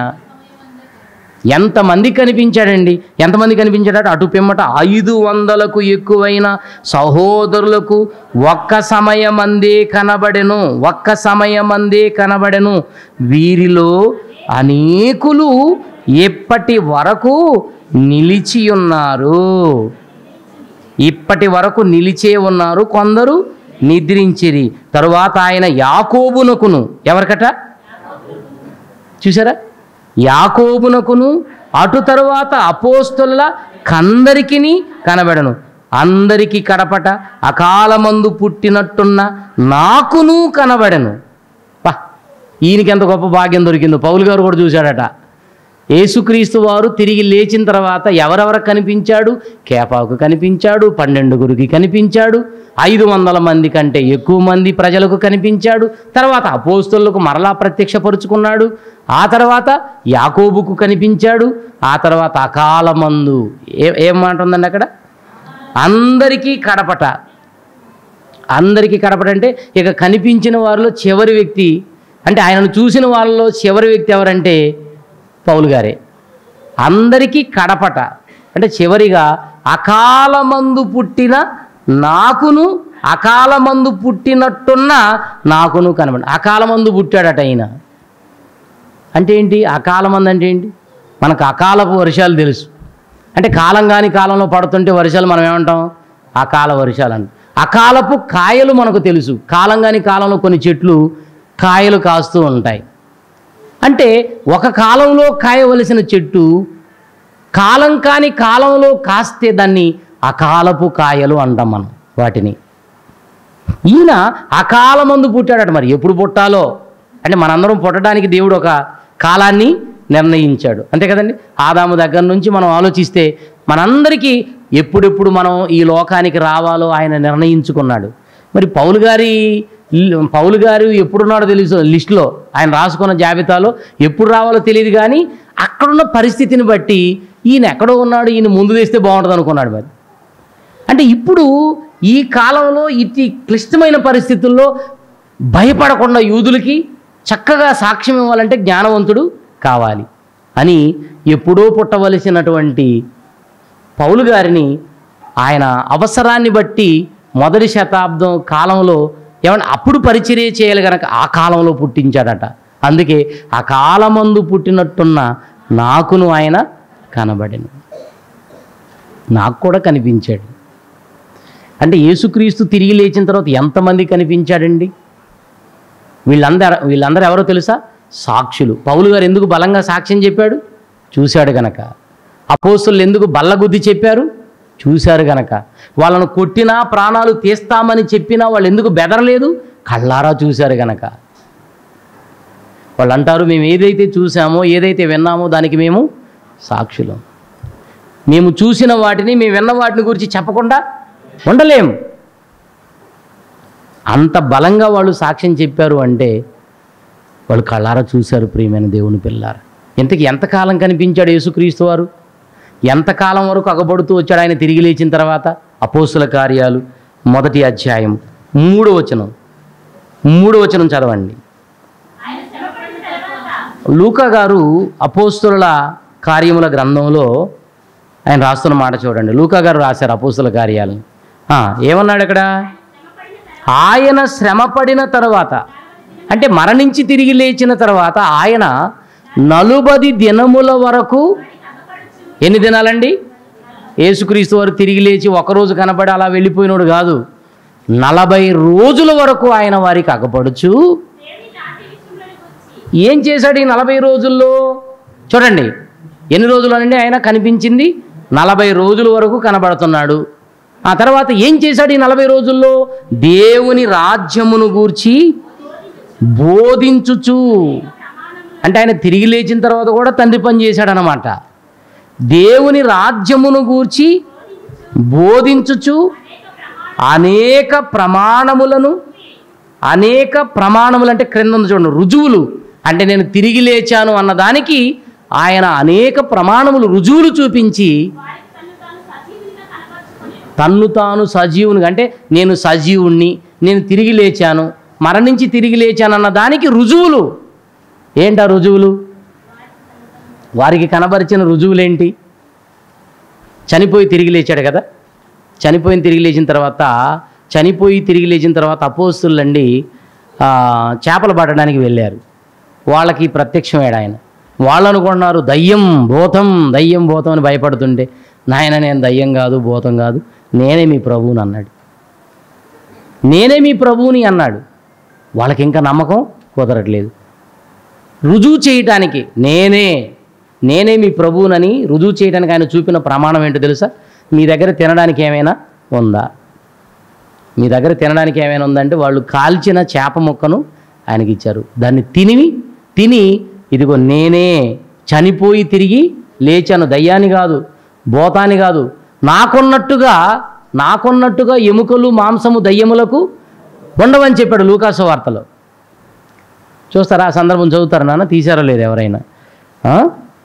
ఎంతమంది కనిపించాడండి ఎంతమంది కనిపించాడట అటు పిమ్మట ఐదు వందలకు ఎక్కువైన సహోదరులకు ఒక్క సమయమందే కనబడెను ఒక్క సమయమందే కనబడెను వీరిలో అనేకులు ఎప్పటి వరకు నిలిచి ఉన్నారు ఇప్పటి వరకు నిలిచే ఉన్నారు కొందరు నిద్రించిరి తరువాత ఆయన యాకోబునకును ఎవరికట చూసారా యాకోబునకును అటు తరువాత అపోస్తుల కందరికిని కనబడను అందరికీ కడపట అకాలమందు పుట్టినట్టున్న నాకును కనబడను పా ఈయనకి ఎంత గొప్ప భాగ్యం దొరికిందో పౌలు గారు కూడా చూశాడట యేసుక్రీస్తు వారు తిరిగి లేచిన తర్వాత ఎవరెవరికి కనిపించాడు కేపాకు కనిపించాడు పన్నెండుగురికి కనిపించాడు ఐదు వందల మంది కంటే ఎక్కువ మంది ప్రజలకు కనిపించాడు తర్వాత అపోస్తులకు మరలా ప్రత్యక్షపరుచుకున్నాడు ఆ తర్వాత యాకోబుకు కనిపించాడు ఆ తర్వాత అకాలమందు ఏ ఏం మాట ఉందండి అక్కడ అందరికీ కడపట అందరికీ కడపట అంటే ఇక కనిపించిన వారిలో చివరి వ్యక్తి అంటే ఆయనను చూసిన వాళ్ళలో చివరి వ్యక్తి ఎవరంటే పౌలు గారే అందరికీ కడపట అంటే చివరిగా అకాలమందు పుట్టిన నాకును అకాలమందు పుట్టినట్టున్న నాకును కనబడి అకాలమందు పుట్టాడట ఆయన అంటే ఏంటి అకాలమంది అంటే ఏంటి మనకు అకాలపు వర్షాలు తెలుసు అంటే కాలం కాని కాలంలో పడుతుంటే వర్షాలు మనం ఏమంటాం అకాల వర్షాలు అంట అకాలపు కాయలు మనకు తెలుసు కాలం కాని కాలంలో కొన్ని చెట్లు కాయలు కాస్తూ ఉంటాయి అంటే ఒక కాలంలో కాయవలసిన చెట్టు కాలం కాని కాలంలో కాస్తే దాన్ని అకాలపు కాయలు అంటాం మనం వాటిని ఈయన అకాలమందు పుట్టాడట మరి ఎప్పుడు పుట్టాలో అంటే మనందరం పుట్టడానికి దేవుడు ఒక కాలాన్ని నిర్ణయించాడు అంతే కదండి ఆదాము దగ్గర నుంచి మనం ఆలోచిస్తే మనందరికీ ఎప్పుడెప్పుడు మనం ఈ లోకానికి రావాలో ఆయన నిర్ణయించుకున్నాడు మరి పౌలు గారి పౌలు గారు ఎప్పుడున్నాడో తెలుసు లిస్టులో ఆయన రాసుకున్న జాబితాలో ఎప్పుడు రావాలో తెలియదు కానీ అక్కడున్న పరిస్థితిని బట్టి ఈయన ఎక్కడో ఉన్నాడు ఈయన ముందు తెస్తే బాగుంటుంది అనుకున్నాడు మరి అంటే ఇప్పుడు ఈ కాలంలో ఇట్టి క్లిష్టమైన పరిస్థితుల్లో భయపడకుండా యూదులకి చక్కగా సాక్ష్యం ఇవ్వాలంటే జ్ఞానవంతుడు కావాలి అని ఎప్పుడో పుట్టవలసినటువంటి పౌలు గారిని ఆయన అవసరాన్ని బట్టి మొదటి శతాబ్దం కాలంలో ఏమన్నా అప్పుడు పరిచర్య చేయాలి కనుక ఆ కాలంలో పుట్టించాడట అందుకే ఆ కాలమందు పుట్టినట్టున్న నాకును ఆయన కనబడిన నాకు కూడా కనిపించాడు అంటే యేసుక్రీస్తు తిరిగి లేచిన తర్వాత ఎంతమంది కనిపించాడండి వీళ్ళందరూ వీళ్ళందరూ ఎవరో తెలుసా సాక్షులు పౌలు గారు ఎందుకు బలంగా సాక్ష్యం చెప్పాడు చూశాడు గనక అపోస్తులు ఎందుకు బల్లగుద్ది చెప్పారు చూశారు గనక వాళ్ళను కొట్టినా ప్రాణాలు తీస్తామని చెప్పినా వాళ్ళు ఎందుకు బెదరలేదు కళ్ళారా చూశారు గనక వాళ్ళు అంటారు మేము ఏదైతే చూసామో ఏదైతే విన్నామో దానికి మేము సాక్షులం మేము చూసిన వాటిని మేము విన్న వాటిని గురించి చెప్పకుండా ఉండలేం అంత బలంగా వాళ్ళు సాక్ష్యం చెప్పారు అంటే వాళ్ళు కళ్ళారా చూశారు ప్రియమైన దేవుని పిల్లారు ఇంతకి ఎంతకాలం కనిపించాడు యేసుక్రీస్తు వారు ఎంతకాలం వరకు అగబడుతూ వచ్చాడు ఆయన తిరిగి లేచిన తర్వాత అపోస్తుల కార్యాలు మొదటి అధ్యాయం మూడో వచనం మూడో వచనం చదవండి లూకా గారు అపోస్తుల కార్యముల గ్రంథంలో ఆయన రాస్తున్న మాట చూడండి లూకా గారు రాశారు అపోస్తుల కార్యాలు ఆ, ఏమన్నాడు ఇక్కడ ఆయన శ్రమపడిన తర్వాత అంటే మరణించి తిరిగి లేచిన తర్వాత ఆయన నలుబది దినముల వరకు ఎన్ని దినాలండి యేసుక్రీస్తు వారు తిరిగి లేచి ఒకరోజు కనపడి అలా వెళ్ళిపోయినోడు కాదు నలభై రోజుల వరకు ఆయన వారికి అగపడుచు ఏం చేశాడు ఈ నలభై రోజుల్లో చూడండి ఎన్ని రోజులనండి ఆయన కనిపించింది నలభై రోజుల వరకు కనబడుతున్నాడు ఆ తర్వాత ఏం చేశాడు ఈ నలభై రోజుల్లో దేవుని రాజ్యమును గూర్చి బోధించుచు అంటే ఆయన తిరిగి లేచిన తర్వాత కూడా తండ్రి పని చేశాడనమాట దేవుని రాజ్యమును గూర్చి బోధించుచు అనేక ప్రమాణములను అనేక ప్రమాణములు అంటే క్రింద ఉంది చూడండి రుజువులు అంటే నేను తిరిగి లేచాను అన్నదానికి ఆయన అనేక ప్రమాణములు రుజువులు చూపించి తన్ను తాను సజీవుని అంటే నేను సజీవుణ్ణి నేను తిరిగి లేచాను మరణించి తిరిగి లేచాను అన్న దానికి రుజువులు ఏంటా రుజువులు వారికి కనబరిచిన రుజువులేంటి చనిపోయి తిరిగి లేచాడు కదా చనిపోయిన తిరిగి లేచిన తర్వాత చనిపోయి తిరిగి లేచిన తర్వాత అపోస్తులండి ఆ, చేపలు పట్టడానికి వెళ్ళారు వాళ్ళకి ప్రత్యక్షమయ్యాడు ఆయన వాళ్ళు అనుకుంటున్నారు దయ్యం భూతం దయ్యం భూతం అని భయపడుతుంటే నాయన నేను దయ్యం కాదు భూతం కాదు నేనే మీ ప్రభువుని అన్నాడు నేనే మీ ప్రభువుని అన్నాడు వాళ్ళకి ఇంకా నమ్మకం కుదరట్లేదు రుజువు చేయటానికి నేనే నేనే మీ ప్రభువునని రుజువు చేయడానికి ఆయన చూపిన ప్రమాణం ఏంటో తెలుసా మీ దగ్గర తినడానికి ఏమైనా ఉందా మీ దగ్గర తినడానికి ఏమైనా ఉందంటే వాళ్ళు కాల్చిన చేప ముక్కను ఆయనకి ఇచ్చారు దాన్ని తినివి తిని ఇదిగో నేనే చనిపోయి తిరిగి లేచాను దయ్యాన్ని కాదు భూతాన్ని కాదు నాకున్నట్టుగా నాకున్నట్టుగా ఎముకలు మాంసము దయ్యములకు ఉండవని చెప్పాడు లూకాసు వార్తలో చూస్తారా ఆ సందర్భం చదువుతారా నాన్న తీశారో లేదు ఎవరైనా ఆ?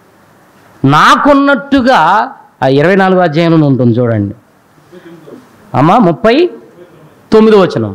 నాకున్నట్టుగా ఆ ఇరవై నాలుగో అధ్యాయంలో ఉంటుంది చూడండి అమ్మా ముప్పై తొమ్మిదో వచనం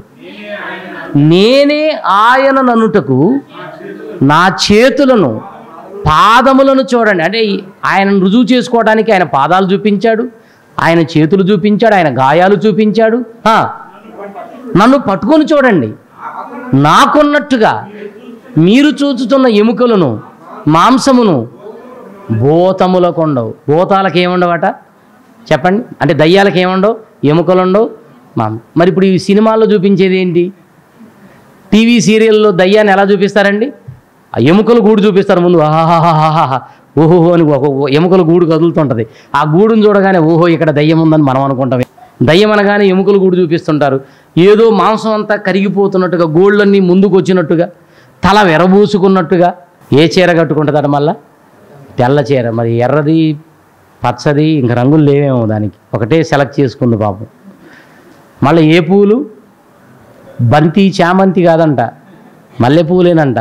నేనే ఆయన నన్నుటకు నా చేతులను పాదములను చూడండి అంటే ఈ- ఆయనను రుజువు చేసుకోవడానికి ఆయన పాదాలు చూపించాడు ఆయన చేతులు చూపించాడు ఆయన గాయాలు చూపించాడు ఆ, నన్ను పట్టుకొని చూడండి నాకున్నట్టుగా మీరు చూచుతున్న ఎముకలను మాంసమును భూతములకు ఉండవు భూతాలకు ఏముండవట చెప్పండి అంటే దయ్యాలకు ఏముండవు ఎముకలు ఉండవు మాం మరి ఇప్పుడు ఈ సినిమాల్లో చూపించేది ఏంటి టీవీ సీరియల్లో దయ్యాన్ని ఎలా చూపిస్తారండి ఆ ఎముకల గూడు చూపిస్తారు ముందు ఆహాహాహాహా ఓహో అని ఒక ఓ- ఎముకల గూడు కదులుతుంటుంది ఆ గూడును చూడగానే ఓహో ఇక్కడ దయ్యం ఉందని మనం అనుకుంటాం దయ్యం అనగానే ఎముకల గూడు చూపిస్తుంటారు ఏదో మాంసం అంతా కరిగిపోతున్నట్టుగా గోళ్ళన్నీ ముందుకు వచ్చినట్టుగా తల వెరబూసుకున్నట్టుగా ఏ చీర కట్టుకుంటుందట మళ్ళా తెల్ల చీర మరి ఎర్రది పచ్చది ఇంకా రంగులు లేవేమో దానికి ఒకటే సెలెక్ట్ చేసుకుంది పాపం మళ్ళీ ఏ పూలు బంతి చామంతి కాదంట మల్లెపూలేనంట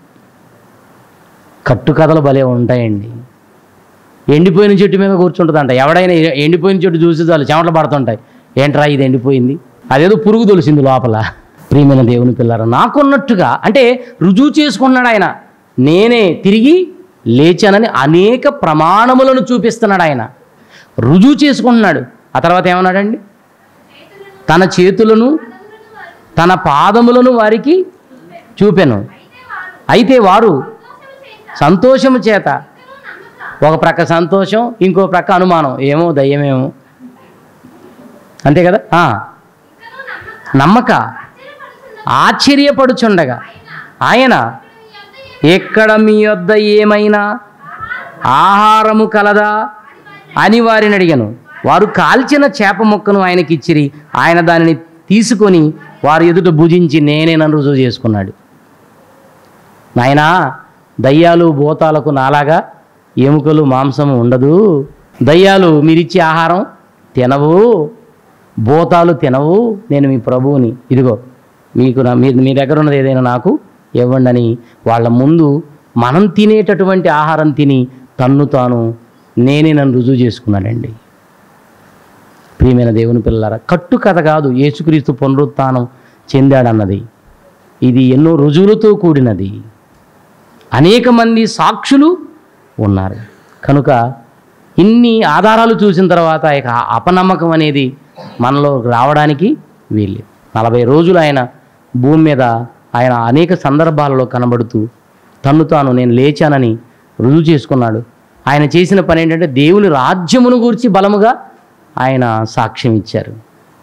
కట్టుకథలు భలే ఉంటాయండి ఎండిపోయిన చెట్టు మీద కూర్చుంటుందంట ఎవడైనా ఎ- ఎండిపోయిన చెట్టు చూసి చాలు చెమటలు పడుతుంటాయి ఏంట్రా ఇది ఎండిపోయింది అదేదో పురుగు తొలిసింది లోపల ప్రియమైన దేవుని పిల్లరా నాకున్నట్టుగా అంటే రుజువు చేసుకున్నాడు ఆయన నేనే తిరిగి లేచానని అనేక ప్రమాణములను చూపిస్తున్నాడు ఆయన రుజువు చేసుకుంటున్నాడు ఆ తర్వాత ఏమన్నాడండి తన చేతులను తన పాదములను వారికి చూపెను అయితే వారు సంతోషము చేత ఒక ప్రక్క సంతోషం ఇంకో ప్రక్క అనుమానం ఏమో దయ్యమేమో అంతే కదా ఆ. నమ్మక ఆశ్చర్యపడుచుండగా ఆయన ఎక్కడ మీ వద్ద ఏమైనా ఆహారము కలదా అని వారిని అడిగాను వారు కాల్చిన చేప ముక్కను ఆయనకి ఇచ్చిరి ఆయన దానిని తీసుకొని వారి ఎదుట భుజించి నేనే నన్ను రుజువు చేసుకున్నాడు నాయనా దయ్యాలు భూతాలకు నాలాగా ఎముకలు మాంసము ఉండదు దయ్యాలు మీరిచ్చే ఆహారం తినవు భూతాలు తినవు నేను మీ ప్రభువుని ఇదిగో మీకు నా మీ మీ దగ్గర ఉన్నది ఏదైనా నాకు ఇవ్వండి అని వాళ్ళ ముందు మనం తినేటటువంటి ఆహారం తిని తన్ను తాను నేనే నన్ను రుజువు చేసుకున్నానండి ప్రియమైన దేవుని పిల్లలారా కట్టు కథ కాదు యేసుక్రీస్తు పునరుత్థానం చెందాడన్నది ఇది ఎన్నో రుజువులతో కూడినది అనేక మంది సాక్షులు ఉన్నారు కనుక ఇన్ని ఆధారాలు చూసిన తర్వాత ఇక అపనమ్మకం అనేది మనలో రావడానికి వీల్లేదు నలభై రోజులు ఆయన భూమి మీద ఆయన అనేక సందర్భాలలో కనబడుతూ తన్ను తాను నేను లేచానని రుజువు చేసుకున్నాడు ఆయన చేసిన పని ఏంటంటే దేవుని రాజ్యమును గురించి బలముగా ఆయన సాక్ష్యం ఇచ్చారు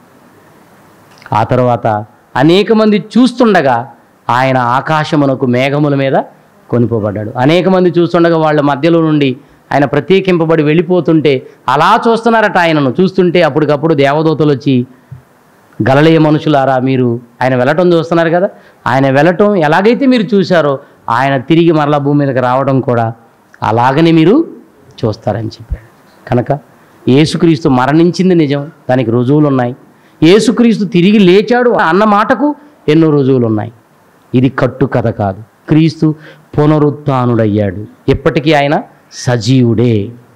ఆ తర్వాత అనేక మంది చూస్తుండగా ఆయన ఆకాశమునకు మేఘముల మీద కొనిపోబడ్డాడు అనేక మంది చూస్తుండగా వాళ్ళ మధ్యలో నుండి ఆయన ప్రత్యేకింపబడి వెళ్ళిపోతుంటే అలా చూస్తున్నారట ఆయనను చూస్తుంటే అప్పటికప్పుడు దేవదూతలు వచ్చి గలలయ మనుషులారా మీరు ఆయన వెళ్ళటం చూస్తున్నారు కదా ఆయన వెళ్ళటం ఎలాగైతే మీరు చూశారో ఆయన తిరిగి మరలా భూమి మీదకి రావడం కూడా అలాగనే మీరు చూస్తారని చెప్పాడు కనుక యేసుక్రీస్తు మరణించింది నిజం దానికి రుజువులు ఉన్నాయి యేసుక్రీస్తు తిరిగి లేచాడు అన్న మాటకు ఎన్నో రుజువులు ఉన్నాయి ఇది కట్టు కథ కాదు క్రీస్తు పునరుత్నుడయ్యాడు ఎప్పటికీ ఆయన సజీవుడే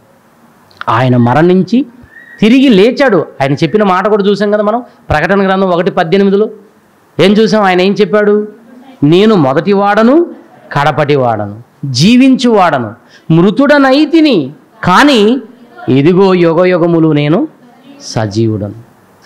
ఆయన మరణించి తిరిగి లేచాడు ఆయన చెప్పిన మాట కూడా చూసాం కదా మనం ప్రకటన గ్రంథం ఒకటి పద్దెనిమిదిలో ఏం చూసాం ఆయన ఏం చెప్పాడు నేను మొదటి వాడను కడపటి వాడను జీవించు వాడను మృతుడనైతిని కానీ ఇదిగో యుగయుగములు నేను సజీవుడను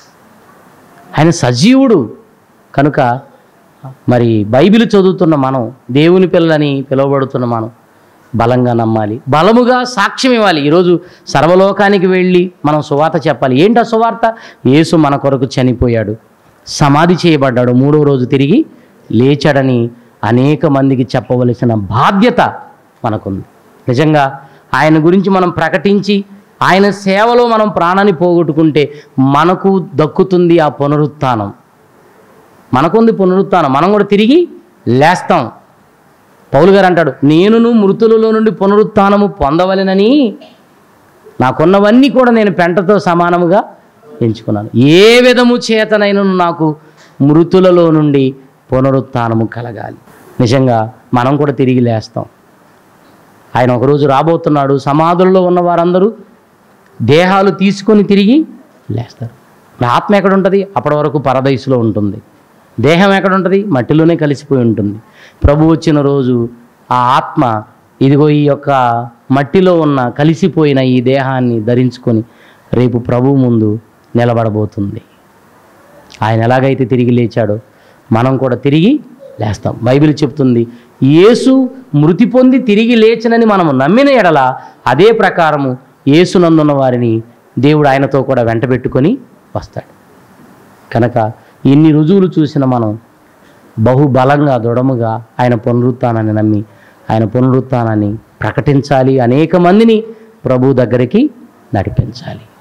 ఆయన సజీవుడు కనుక మరి బైబిల్ చదువుతున్న మనం దేవుని పిల్లని పిలువబడుతున్న మనం బలంగా నమ్మాలి బలముగా సాక్ష్యం ఇవ్వాలి ఈరోజు సర్వలోకానికి వెళ్ళి మనం సువార్త చెప్పాలి ఏంటి ఆ సువార్త యేసు మన కొరకు చనిపోయాడు సమాధి చేయబడ్డాడు మూడో రోజు తిరిగి లేచాడని అనేక మందికి చెప్పవలసిన బాధ్యత మనకుంది నిజంగా ఆయన గురించి మనం ప్రకటించి ఆయన సేవలో మనం ప్రాణాన్ని పోగొట్టుకుంటే మనకు దక్కుతుంది ఆ పునరుత్థానం మనకుంది పునరుత్థానం మనం కూడా తిరిగి లేస్తాం పౌలు గారు అంటాడు నేనును మృతులలో నుండి పునరుత్థానము పొందవలెనని నాకున్నవన్నీ కూడా నేను పెంటతో సమానముగా ఎంచుకున్నాను ఏ విధము చేతనైనను నాకు మృతులలో నుండి పునరుత్థానము కలగాలి నిజంగా మనం కూడా తిరిగి లేస్తాం ఆయన ఒకరోజు రాబోతున్నాడు సమాధుల్లో ఉన్న వారందరూ దేహాలు తీసుకొని తిరిగి లేస్తారు మరి ఆత్మ ఎక్కడ ఉంటుంది అప్పటి వరకు పరదైసులో ఉంటుంది దేహం ఎక్కడ ఉంటుంది మట్టిలోనే కలిసిపోయి ఉంటుంది ప్రభు వచ్చిన రోజు ఆ ఆత్మ ఇదిగో ఈ యొక్క మట్టిలో ఉన్న కలిసిపోయిన ఈ దేహాన్ని ధరించుకొని రేపు ప్రభు ముందు నిలబడబోతుంది ఆయన ఎలాగైతే తిరిగి లేచాడో మనం కూడా తిరిగి లేస్తాం బైబిల్ చెప్తుంది యేసు మృతి పొంది తిరిగి లేచనని మనము నమ్మిన ఎడల అదే ప్రకారము యేసునందున్న వారిని దేవుడు ఆయనతో కూడా వెంటబెట్టుకొని వస్తాడు కనుక ఇన్ని రుజువులు చూసిన మనం బహుబలంగా దృఢముగా ఆయన పునరుత్థానాన్ని నమ్మి ఆయన పునరుత్థానాన్ని ప్రకటించాలి అనేక మందిని ప్రభు దగ్గరికి నడిపించాలి